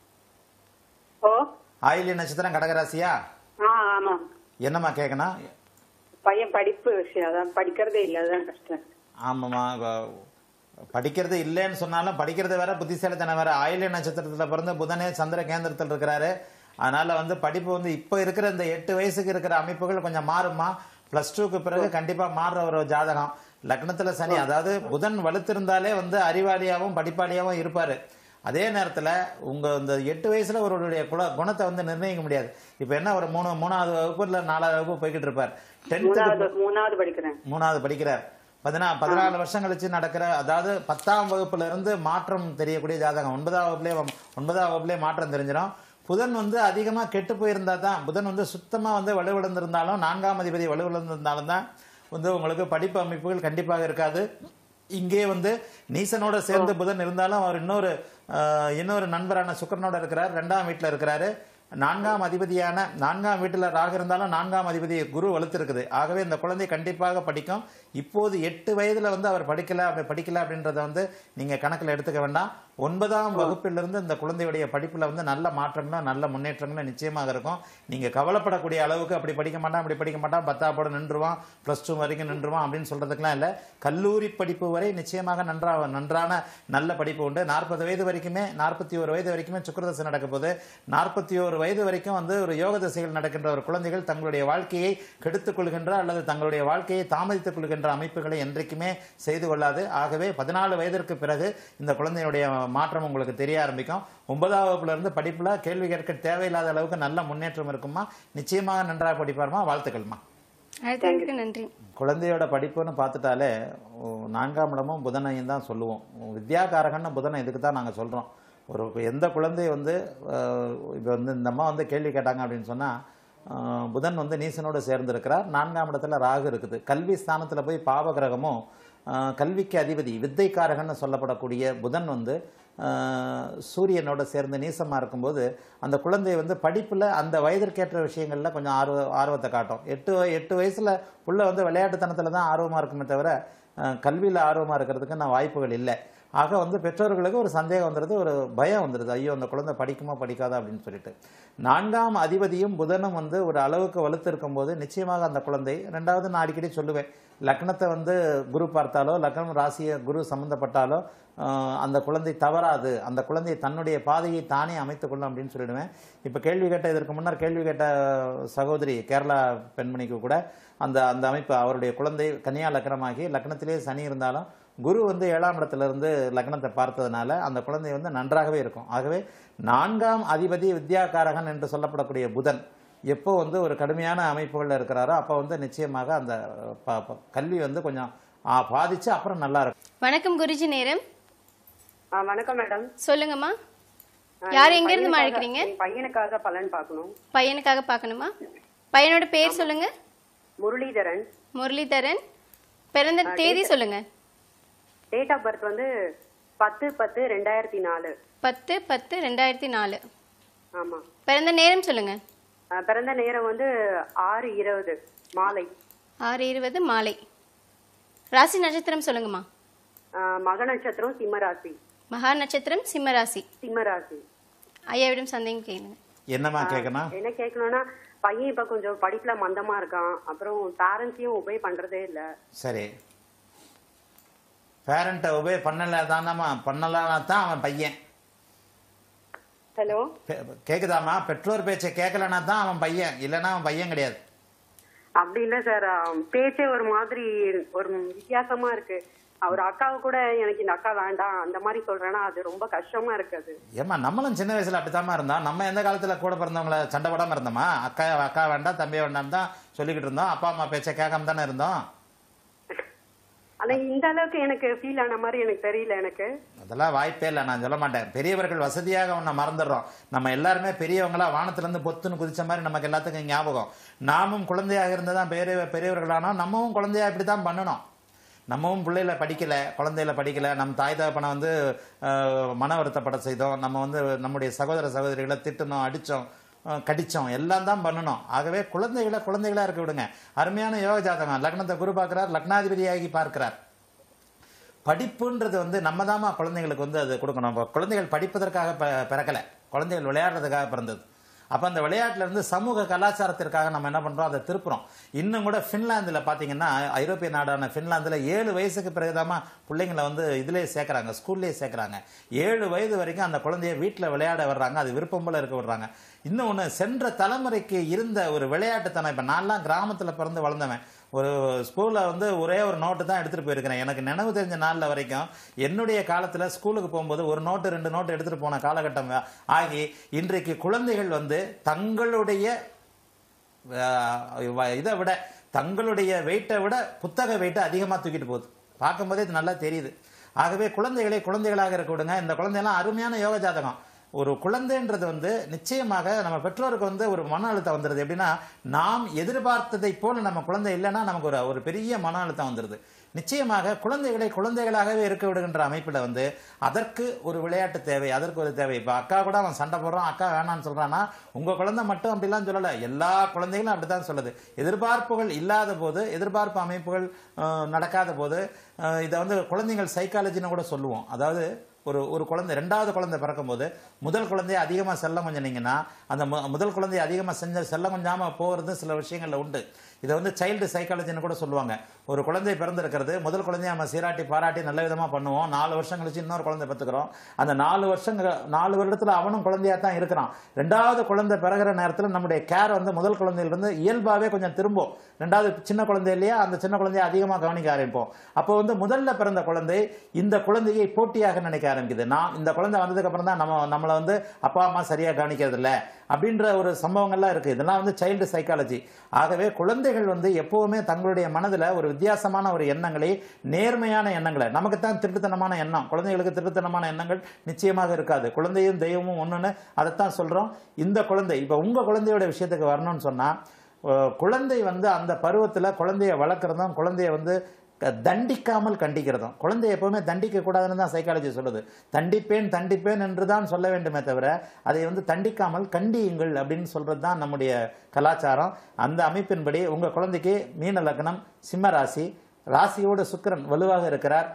ஓ ஆயில்ய நட்சத்திரம் கடகராசியா ஆ ஆமா என்னம்மா கேட்கணும் பையன் படிப்பு விஷயம் அதான் படிக்கிறதே இல்ல அதான் கஷ்டம் ஆமாம்மா வ- படிக்கிறது இல்லைன்னு சொன்னாலும் படிக்கிறது வேற புத்திசாலித்தனம் வேற ஆயில்ய நட்சத்திரத்துல பிறந்து புதனே சந்திர கேந்திரத்தில் இருக்கிறாரு அதனால வந்து படிப்பு வந்து இப்போ இருக்கிற இந்த எட்டு வயசுக்கு இருக்கிற அமைப்புகள் கொஞ்சம் மாறுமா பிளஸ் டூக்கு பிறகு கண்டிப்பா மாறுற ஒரு ஜாதகம் லக்னத்துல சனி அதாவது புதன் வலுத்திருந்தாலே வந்து அறிவாளியாவும் படிப்பாளியாவும் இருப்பாரு அதே நேரத்துல உங்க இந்த எட்டு வயசுல ஒருவருடைய குல- குணத்தை வந்து நிர்ணயிக்க முடியாது இப்ப என்ன ஒரு மூணு மூணாவது வகுப்பு இல்ல நாலாவது வகுப்பு போய்கிட்டு இருப்பார் டென்த்துக்கு மூணாவது மூணாவது படிக்கிறேன் மூணாவது படிக்கிறார் பதினா பதினாலு வருஷம் கழிச்சு நடக்கிற அதாவது பத்தாம் வகுப்புல இருந்து மாற்றம் தெரியக்கூடிய ஜாதகம் ஒன்பதாம் வகுப்புலேயே ஒன்பதாம் வகுப்புலேயே மாற்றம் தெரிஞ்சிடும் புதன் வந்து அதிகமா கெட்டு போயிருந்தா தான் புதன் வந்து சுத்தமா வந்து வலுவிழந்திருந்தாலும் நான்காம் அதிபதி வலுவிழந்திருந்தாலும் தான் வந்து உங்களுக்கு படிப்பு அமைப்புகள் கண்டிப்பாக இருக்காது இங்கே வந்து நீசனோட சேர்ந்து புதன் இருந்தாலும் அவர் இன்னொரு ஆஹ், இன்னொரு நண்பரான சுக்கரனோட இருக்கிறார் ரெண்டாம் வீட்டுல இருக்கிறாரு நான்காம் அதிபதியான நான்காம் வீட்டுல ராகு இருந்தாலும் நான்காம் அதிபதி குரு வலுத்திருக்குது ஆகவே இந்த குழந்தை கண்டிப்பாக படிக்கும் இப்போது எட்டு வயதுல வந்து அவர் படிக்கல அப்படி படிக்கல அப்படின்றத வந்து நீங்க கணக்குல எடுத்துக்க வேண்டாம் ஒன்பதாம் வகுப்பிலிருந்து இந்த குழந்தையுடைய படிப்புல வந்து நல்ல மாற்றங்களும் நல்ல முன்னேற்றங்களும் நிச்சயமாக இருக்கும் நீங்க கவலைப்படக்கூடிய அளவுக்கு அப்படி படிக்க மாட்டான் அப்படி படிக்க மாட்டான் பத்தாப்போட நின்றுவான் பிளஸ் டூ வரைக்கும் நின்றுவான் அப்படின்னு சொல்றதுக்கெல்லாம் இல்ல கல்லூரி படிப்பு வரை நிச்சயமாக நன்றா நன்றான நல்ல படிப்பு உண்டு நாற்பது வயது வரைக்குமே நாற்பத்தி ஒரு வயது வரைக்குமே சுக்கிரதசை நடக்க போது நாற்பத்தி ஒரு வயது வரைக்கும் வந்து ஒரு யோக திசைகள் நடக்கின்ற ஒரு குழந்தைகள் தங்களுடைய வாழ்க்கையை கெடுத்துக் கொள்கின்ற அல்லது தங்களுடைய வாழ்க்கையை தாமதித்துக் கொள்கின்ற அமைப்புகளை என்றைக்குமே செய்து கொள்ளாது ஆகவே பதினாலு வயதிற்கு பிறகு இந்த குழந்தையுடைய மாற்றம் உங்களுக்கு தெரிய ஆரம்பிக்கும் ஒன்பதாம் வகுப்புல இருந்து படிப்புல கேள்வி கேட்க தேவையில்லாத அளவுக்கு நல்ல முன்னேற்றம் இருக்குமா நிச்சயமாக நன்றாக படிப்பாருமா வாழ்த்துக்கள்மா அழைத்ததுக்கு நன்றி குழந்தையோட படிப்புன்னு பார்த்துட்டாலே ஓ, நான்காம் இடமும் புதனையும் தான் சொல்லுவோம் வித்யாகாரகன்னு புதனை இதுக்கு தான் நாங்கள் சொல்கிறோம் ஒரு எந்த குழந்தை வந்து இப்போ வந்து இந்த அம்மா வந்து கேள்வி கேட்டாங்க அப்படின்னு சொன்னால் புதன் வந்து நீசனோடு சேர்ந்திருக்கிறார் நான்காம் இடத்துல ராகு இருக்குது கல்வி ஸ்தானத்தில் போய் பாவகிரகமும் ஆஹ், கல்விக்கு அதிபதி வித்தைக்காரகன்னு சொல்லப்படக்கூடிய புதன் வந்து ஆஹ், சூரியனோட சேர்ந்து நீசமாக இருக்கும்போது அந்த குழந்தை வந்து படிப்பில் அந்த வயதிற்கேற்ற விஷயங்களில் கொஞ்சம் ஆர்வ ஆர்வத்தை காட்டும் எட்டு வய- எட்டு வயசில் உள்ள வந்து விளையாட்டுத்தனத்தில் தான் ஆர்வமாக இருக்குமே தவிர கல்வியில் ஆர்வமாக இருக்கிறதுக்கு நான் வாய்ப்புகள் இல்லை ஆக வந்து பெற்றோர்களுக்கு ஒரு சந்தேகம் வந்துடுது ஒரு பயம் வந்துடுது ஐயோ அந்த குழந்தை படிக்குமா படிக்காதா அப்படின்னு சொல்லிட்டு நான்காம் அதிபதியும் புதனும் வந்து ஒரு அளவுக்கு வலுத்து இருக்கும்போது நிச்சயமாக அந்த குழந்தை ரெண்டாவது நான் அடிக்கடி சொல்லுவேன் லக்னத்தை வந்து குரு பார்த்தாலோ லக்னம் ராசியை குரு சம்மந்தப்பட்டாலோ ஆஹ், அந்த குழந்தை தவறாது அந்த குழந்தை தன்னுடைய பாதையை தானே அமைத்துக் கொள்ளும் அப்படின்னு சொல்லிடுவேன் இப்போ கேள்வி கேட்ட இதற்கு முன்னர் கேள்வி கேட்ட சகோதரி கேரளா பெண்மணிக்கு கூட அந்த அந்த அமைப்பு அவருடைய குழந்தை கன்னியா லக்னமாகி லக்னத்திலே சனி இருந்தாலும் குரு வந்து ஏழாம் இடத்துல இருந்து லக்னத்தை பார்த்ததுனால அந்த குழந்தை வந்து நன்றாகவே இருக்கும் ஆகவே நான்காம் அதிபதி வித்யாகாரகன் என்று சொல்லப்படக்கூடிய புதன் எப்போ வந்து ஒரு கடுமையான அமைப்புகளில் இருக்கிறாரோ அப்போ வந்து நிச்சயமாக அந்த ப- ப- கல்வி வந்து கொஞ்சம் ஆ, பாதிச்சு அப்புறம் நல்லா இருக்கும் வணக்கம் குருஜி நேரம் ஆ, வணக்கம் மேடம் சொல்லுங்கம்மா ஆ, யார் என் எங்க இருந்து பையனுக்காக- அழைக்கிறீங்க என் பையனுக்காக பலன் பார்க்கணும் பையனுக்காக பார்க்கணுமா பையனோட பேர் சொல்லுங்க முரளிதரன் முரளிதரன் பிறந்த தேதி சொல்லுங்க டேட் ஆஃப் பர்த் வந்து பத்து பத்து ரெண்டாயிரத்தி நாலு பத்து பத்து ரெண்டாயிரத்தி நாலு ஆமா பிறந்த நேரம் சொல்லுங்க அஹ் பிறந்த நேரம் வந்து ஆறு இருபது மாலை ஆறு இருபது மாலை ராசி நட்சத்திரம் சொல்லுங்கம்மா அஹ் மக நட்சத்திரம் சிம்மராசி மகா நட்சத்திரம் சிம்மராசி சிம்மராசி ஐயாவிடம் சந்தேகம் கேளுங்க என்னம்மா கேட்கணும் என்ன கேட்கணும்னா பையன் இப்ப கொஞ்சம் படிப்புல மந்தமா இருக்கான் அப்புறம் பேரண்ட்ஸையும் உபயோக பண்றதே இல்ல சரி பேரண்ட்டை உபே பண்ணல தானம்மா பண்ணலனா தான் அவன் பையன் ஹலோ பே- கேக்குதாம்மா பெற்றோர் பேச்சை கேட்கலனா தான் அவன் பையன் இல்லைன்னா அவன் பையன் கிடையாது அப்படி இல்ல சார் பேச்சே ஒரு மாதிரி ஒரு வித்தியாசமா இருக்கு அவர் அக்காவை கூட எனக்கு இந்த அக்கா வேண்டாம் அந்த மாதிரி சொல்றேன்னா அது ரொம்ப கஷ்டமா இருக்கு அது ஏம்மா நம்மளும் சின்ன வயசுல அப்படித்தாம்மா இருந்தோம் நம்ம எந்த காலத்துல கூட பிறந்தவங்கள சண்டை போடாம இருந்தோமா அக்கா அக்கா வேண்டாம் தம்பி வேண்டாம் தான் சொல்லிக்கிட்டு இருந்தோம் அப்பா அம்மா பேச்சை கேட்காம தானே இருந்தோம் ஆனா இந்த அளவுக்கு எனக்கு ஃபீல் ஆன மாதிரி எனக்கு தெரியல எனக்கு அதெல்லாம் வாய்ப்பே இல்லை நான் சொல்ல மாட்டேன் பெரியவர்கள் வசதியாக ஒன்றை மறந்துடுறோம் நம்ம எல்லாருமே பெரியவங்களா வானத்திலேருந்து பொத்துன்னு குதிச்ச மாதிரி நமக்கு எல்லாத்துக்கும் ஞாபகம் நாமும் குழந்தையாக இருந்து தான் பெரிய பெரியவர்களானோம் நம்மவும் குழந்தையா இப்படி தான் பண்ணணும் நம்மவும் பிள்ளைகளை படிக்கல குழந்தைகளை படிக்கல நம்ம தாய் தகப்பனை வந்து அஹ், மன வருத்தப்பட செய்தோம் நம்ம வந்து நம்முடைய சகோதர சகோதரிகளை திட்டணும் அடித்தோம் கடிச்சோம் எல்லாம் தான் பண்ணணும் ஆகவே குழந்தைகளை குழந்தைகளா இருக்க விடுங்க அருமையான யோக ஜாதகம் லக்னத்தை குரு பார்க்கிறார் லக்னாதிபதியாகி பார்க்கிறார் படிப்புன்றது வந்து நம்ம தாம்மா குழந்தைங்களுக்கு வந்து அது கொடுக்கணும் இப்போ குழந்தைகள் படிப்பதற்காக ப- பிறக்கல குழந்தைகள் விளையாடுறதுக்காக பிறந்தது அப்போ அந்த விளையாட்டுல இருந்து சமூக கலாச்சாரத்திற்காக நம்ம என்ன பண்றோம் அதை திருப்புறோம் இன்னும் கூட ஃபின்லாந்தில் பார்த்தீங்கன்னா ஐரோப்பிய நாடான ஃபின்லாந்தில் ஏழு வயசுக்கு பிறகுதாம்மா பிள்ளைங்களை வந்து இதுலேயே சேர்க்குறாங்க ஸ்கூல்லேயே சேர்க்குறாங்க ஏழு வயது வரைக்கும் அந்த குழந்தைய வீட்டில் விளையாட வர்றாங்க அது விருப்பம் போல இருக்க விடுறாங்க இன்னொன்று சென்ற தலைமுறைக்கு இருந்த ஒரு விளையாட்டுத்தனம் இப்போ நான்லாம் கிராமத்தில் பிறந்து வளர்ந்தவன் ஒரு ஸ்கூலில் வந்து ஒரே ஒரு நோட்டு தான் எடுத்துகிட்டு போயிருக்கிறேன் எனக்கு நினைவு தெரிஞ்ச நாளில் வரைக்கும் என்னுடைய காலத்தில் ஸ்கூலுக்கு போகும்போது ஒரு நோட்டு ரெண்டு நோட்டு எடுத்துகிட்டு போன காலகட்டம் ஆகி இன்றைக்கு குழந்தைகள் வந்து தங்களுடைய அஹ், இதை விட தங்களுடைய வெயிட்டை விட புத்தக வெயிட்டை அதிகமாக தூக்கிட்டு போகுது பார்க்கும்போதே இது நல்லா தெரியுது ஆகவே குழந்தைகளை குழந்தைகளாக இருக்க விடுங்க இந்த குழந்தையெல்லாம் அருமையான யோக ஜாதகம் ஒரு குழந்தைன்றது வந்து நிச்சயமாக நம்ம பெற்றோருக்கு வந்து ஒரு மன அழுத்தம் வந்துடுது எப்படின்னா நாம் எதிர்பார்த்ததை போல நம்ம குழந்தை இல்லைன்னா நமக்கு ஒரு ஒரு பெரிய மன அழுத்தம் வந்துடுது நிச்சயமாக குழந்தைகளை குழந்தைகளாகவே இருக்க விடுகின்ற அமைப்பில் வந்து அதற்கு ஒரு விளையாட்டு தேவை அதற்கு ஒரு தேவை இப்போ அக்கா கூட அவன் சண்டை போடுறான் அக்கா வேணான்னு சொல்றான்னா உங்க குழந்தை மட்டும் அப்படிலாம் சொல்லலை எல்லா குழந்தைகளும் அப்படித்தான் சொல்லுது எதிர்பார்ப்புகள் இல்லாத போது எதிர்பார்ப்பு அமைப்புகள் அஹ், நடக்காத போது அஹ், இதை வந்து குழந்தைகள் சைக்காலஜின்னு கூட சொல்லுவோம் அதாவது ஒரு ஒரு குழந்தை ரெண்டாவது குழந்தை பிறக்கும்போது முதல் குழந்தைய அதிகமாக செல்லம் கொஞ்சினீங்கன்னா அந்த மு- முதல் குழந்தைய அதிகமாக செஞ்ச செல்லம் கொஞ்சாமல் போகிறது சில விஷயங்கள்ல உண்டு இதை வந்து சைல்டு சைக்காலஜின்னு கூட சொல்லுவாங்க ஒரு குழந்தை பிறந்திருக்கிறது முதல் குழந்தைய நம்ம சீராட்டி பாராட்டி நல்ல விதமாக பண்ணுவோம் நாலு வருஷம் கழிச்சு இன்னொரு குழந்தை பெற்றுக்கிறோம் அந்த நாலு வருஷம் நாலு வருடத்தில் அவனும் குழந்தையா தான் இருக்கிறான் ரெண்டாவது குழந்தை பிறகுற நேரத்தில் நம்முடைய கேர் வந்து முதல் குழந்தையிலிருந்து இயல்பாகவே கொஞ்சம் திரும்பும் ரெண்டாவது சின்ன குழந்தை இல்லையா அந்த சின்ன குழந்தைய அதிகமாக கவனிக்க ஆரம்பிப்போம் அப்போ வந்து முதல்ல பிறந்த குழந்தை இந்த குழந்தையை போட்டியாக நினைக்க ஆரம்பிக்குது நான் இந்த குழந்தை வந்ததுக்கு அப்புறம் தான் நம்ம நம்மளை வந்து அப்பா அம்மா சரியா கவனிக்கிறது இல்ல அப்படின்ற ஒரு சம்பவங்கள்லாம் இருக்கு இதெல்லாம் வந்து சைல்டு சைக்காலஜி ஆகவே குழந்தைகள் வந்து எப்பவுமே தங்களுடைய மனதுல ஒரு வித்தியாசமான ஒரு எண்ணங்களை நேர்மையான எண்ணங்களை நமக்கு தான் திருட்டுத்தனமான எண்ணம் குழந்தைகளுக்கு திருட்டுத்தனமான எண்ணங்கள் நிச்சயமாக இருக்காது குழந்தையும் தெய்வமும் ஒண்ணுன்னு அதைத்தான் சொல்றோம் இந்த குழந்தை இப்ப உங்க குழந்தையோட விஷயத்துக்கு வரணும்னு சொன்னா அஹ், குழந்தை வந்து அந்த பருவத்துல குழந்தைய வளர்க்குறதும் குழந்தைய வந்து க- தண்டிக்காமல் கண்டிக்கிறதும் குழந்தைய எப்பவுமே தண்டிக்க கூடாதுன்னு தான் சைக்காலஜி சொல்லுது தண்டிப்பேன் தண்டிப்பேன் என்று தான் சொல்ல வேண்டுமே தவிர அதை வந்து தண்டிக்காமல் கண்டியுங்கள் அப்படின்னு சொல்றது தான் நம்முடைய கலாச்சாரம் அந்த அமைப்பின்படி உங்க குழந்தைக்கு மீன லக்னம் சிம்ம ராசி ராசியோட சுக்கிரன் வலுவாக இருக்கிறார்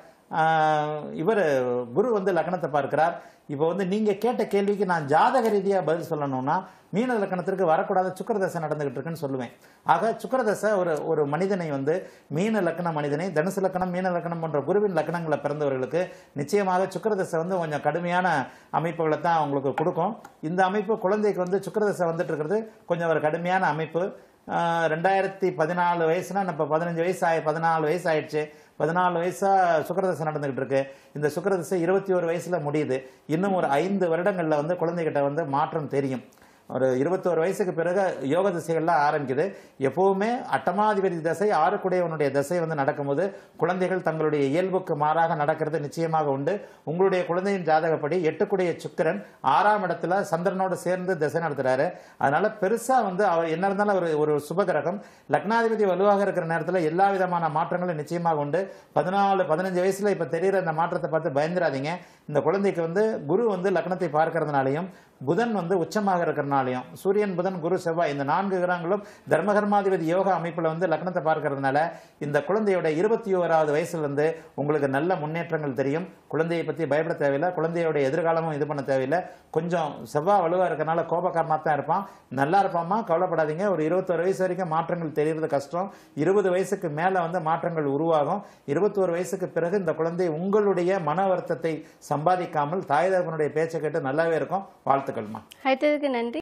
இவர் குரு வந்து லக்னத்தை பார்க்கிறார் இப்போ வந்து நீங்க கேட்ட கேள்விக்கு நான் ஜாதக ரீதியா பதில் சொல்லணும்னா மீன லக்கணத்திற்கு வரக்கூடாத சுக்கரதசை நடந்துகிட்டு இருக்குன்னு சொல்லுவேன் ஆக சுக்கரதசை ஒரு ஒரு மனிதனை வந்து மீன லக்கண மனிதனை தனுசு லக்கணம் மீன லக்கணம் போன்ற குருவின் லக்கணங்களை பிறந்தவர்களுக்கு நிச்சயமாக சுக்கரதசை வந்து கொஞ்சம் கடுமையான அமைப்புகளை தான் அவங்களுக்கு கொடுக்கும் இந்த அமைப்பு குழந்தைக்கு வந்து சுக்கரதசை வந்துட்டு இருக்கிறது கொஞ்சம் ஒரு கடுமையான அமைப்பு ஆஹ் ரெண்டாயிரத்தி பதினாலு வயசுனா இப்போ பதினஞ்சு வயசு ஆயி பதினாலு வயசு ஆயிடுச்சு பதினாலு வயசா சுக்கரதசை நடந்துகிட்டு இருக்கு இந்த சுக்கரதசை இருபத்தி ஒரு வயசுல முடியுது இன்னும் ஒரு ஐந்து வருடங்கள்ல வந்து குழந்தைகிட்ட வந்து மாற்றம் தெரியும் ஒரு இருபத்தோரு வயசுக்கு பிறகு யோக திசைகள்லாம் ஆரம்பிக்குது எப்பவுமே அட்டமாதிபதி தசை ஆறுக்குடையவனுடைய தசை வந்து நடக்கும்போது குழந்தைகள் தங்களுடைய இயல்புக்கு மாறாக நடக்கிறது நிச்சயமாக உண்டு உங்களுடைய குழந்தையின் ஜாதகப்படி எட்டுக்குடைய சுக்கிரன் ஆறாம் இடத்துல சந்திரனோடு சேர்ந்து திசை நடத்துறாரு அதனால பெருசா வந்து அவர் என்ன இருந்தாலும் ஒரு ஒரு சுபகிரகம் லக்னாதிபதி வலுவாக இருக்கிற நேரத்தில் எல்லா விதமான மாற்றங்களும் நிச்சயமாக உண்டு பதினாலு பதினஞ்சு வயசுல இப்ப தெரியுற இந்த மாற்றத்தை பார்த்து பயந்துராதீங்க இந்த குழந்தைக்கு வந்து குரு வந்து லக்னத்தை பார்க்கறதுனாலையும் புதன் வந்து உச்சமாக இருக்கிறனாலையும் சூரியன் புதன் குரு செவ்வாய் இந்த நான்கு கிரகங்களும் தர்மகர்மாதிபதி யோகா அமைப்புல வந்து லக்னத்தை பார்க்கறதுனால இந்த குழந்தையோட இருபத்தி ஓராவது வயசுல இருந்து உங்களுக்கு நல்ல முன்னேற்றங்கள் தெரியும் குழந்தையை பத்தி பயப்பட தேவையில்லை குழந்தையோட எதிர்காலமும் இது பண்ண தேவையில்லை கொஞ்சம் செவ்வாய் வலுவா இருக்கறனால கோபக்காரனா தான் இருப்பான் நல்லா இருப்பாமா கவலைப்படாதீங்க ஒரு இருபத்தோரு வயசு வரைக்கும் மாற்றங்கள் தெரியறது கஷ்டம் இருபது வயசுக்கு மேல வந்து மாற்றங்கள் உருவாகும் இருபத்தோரு வயசுக்கு பிறகு இந்த குழந்தை உங்களுடைய மன வருத்தத்தை சம்பாதிக்காமல் தாய் தகப்பனுடைய பேச்சை கேட்டு நல்லாவே இருக்கும் வாழ்த்துக்கள்மா அழைத்ததுக்கு நன்றி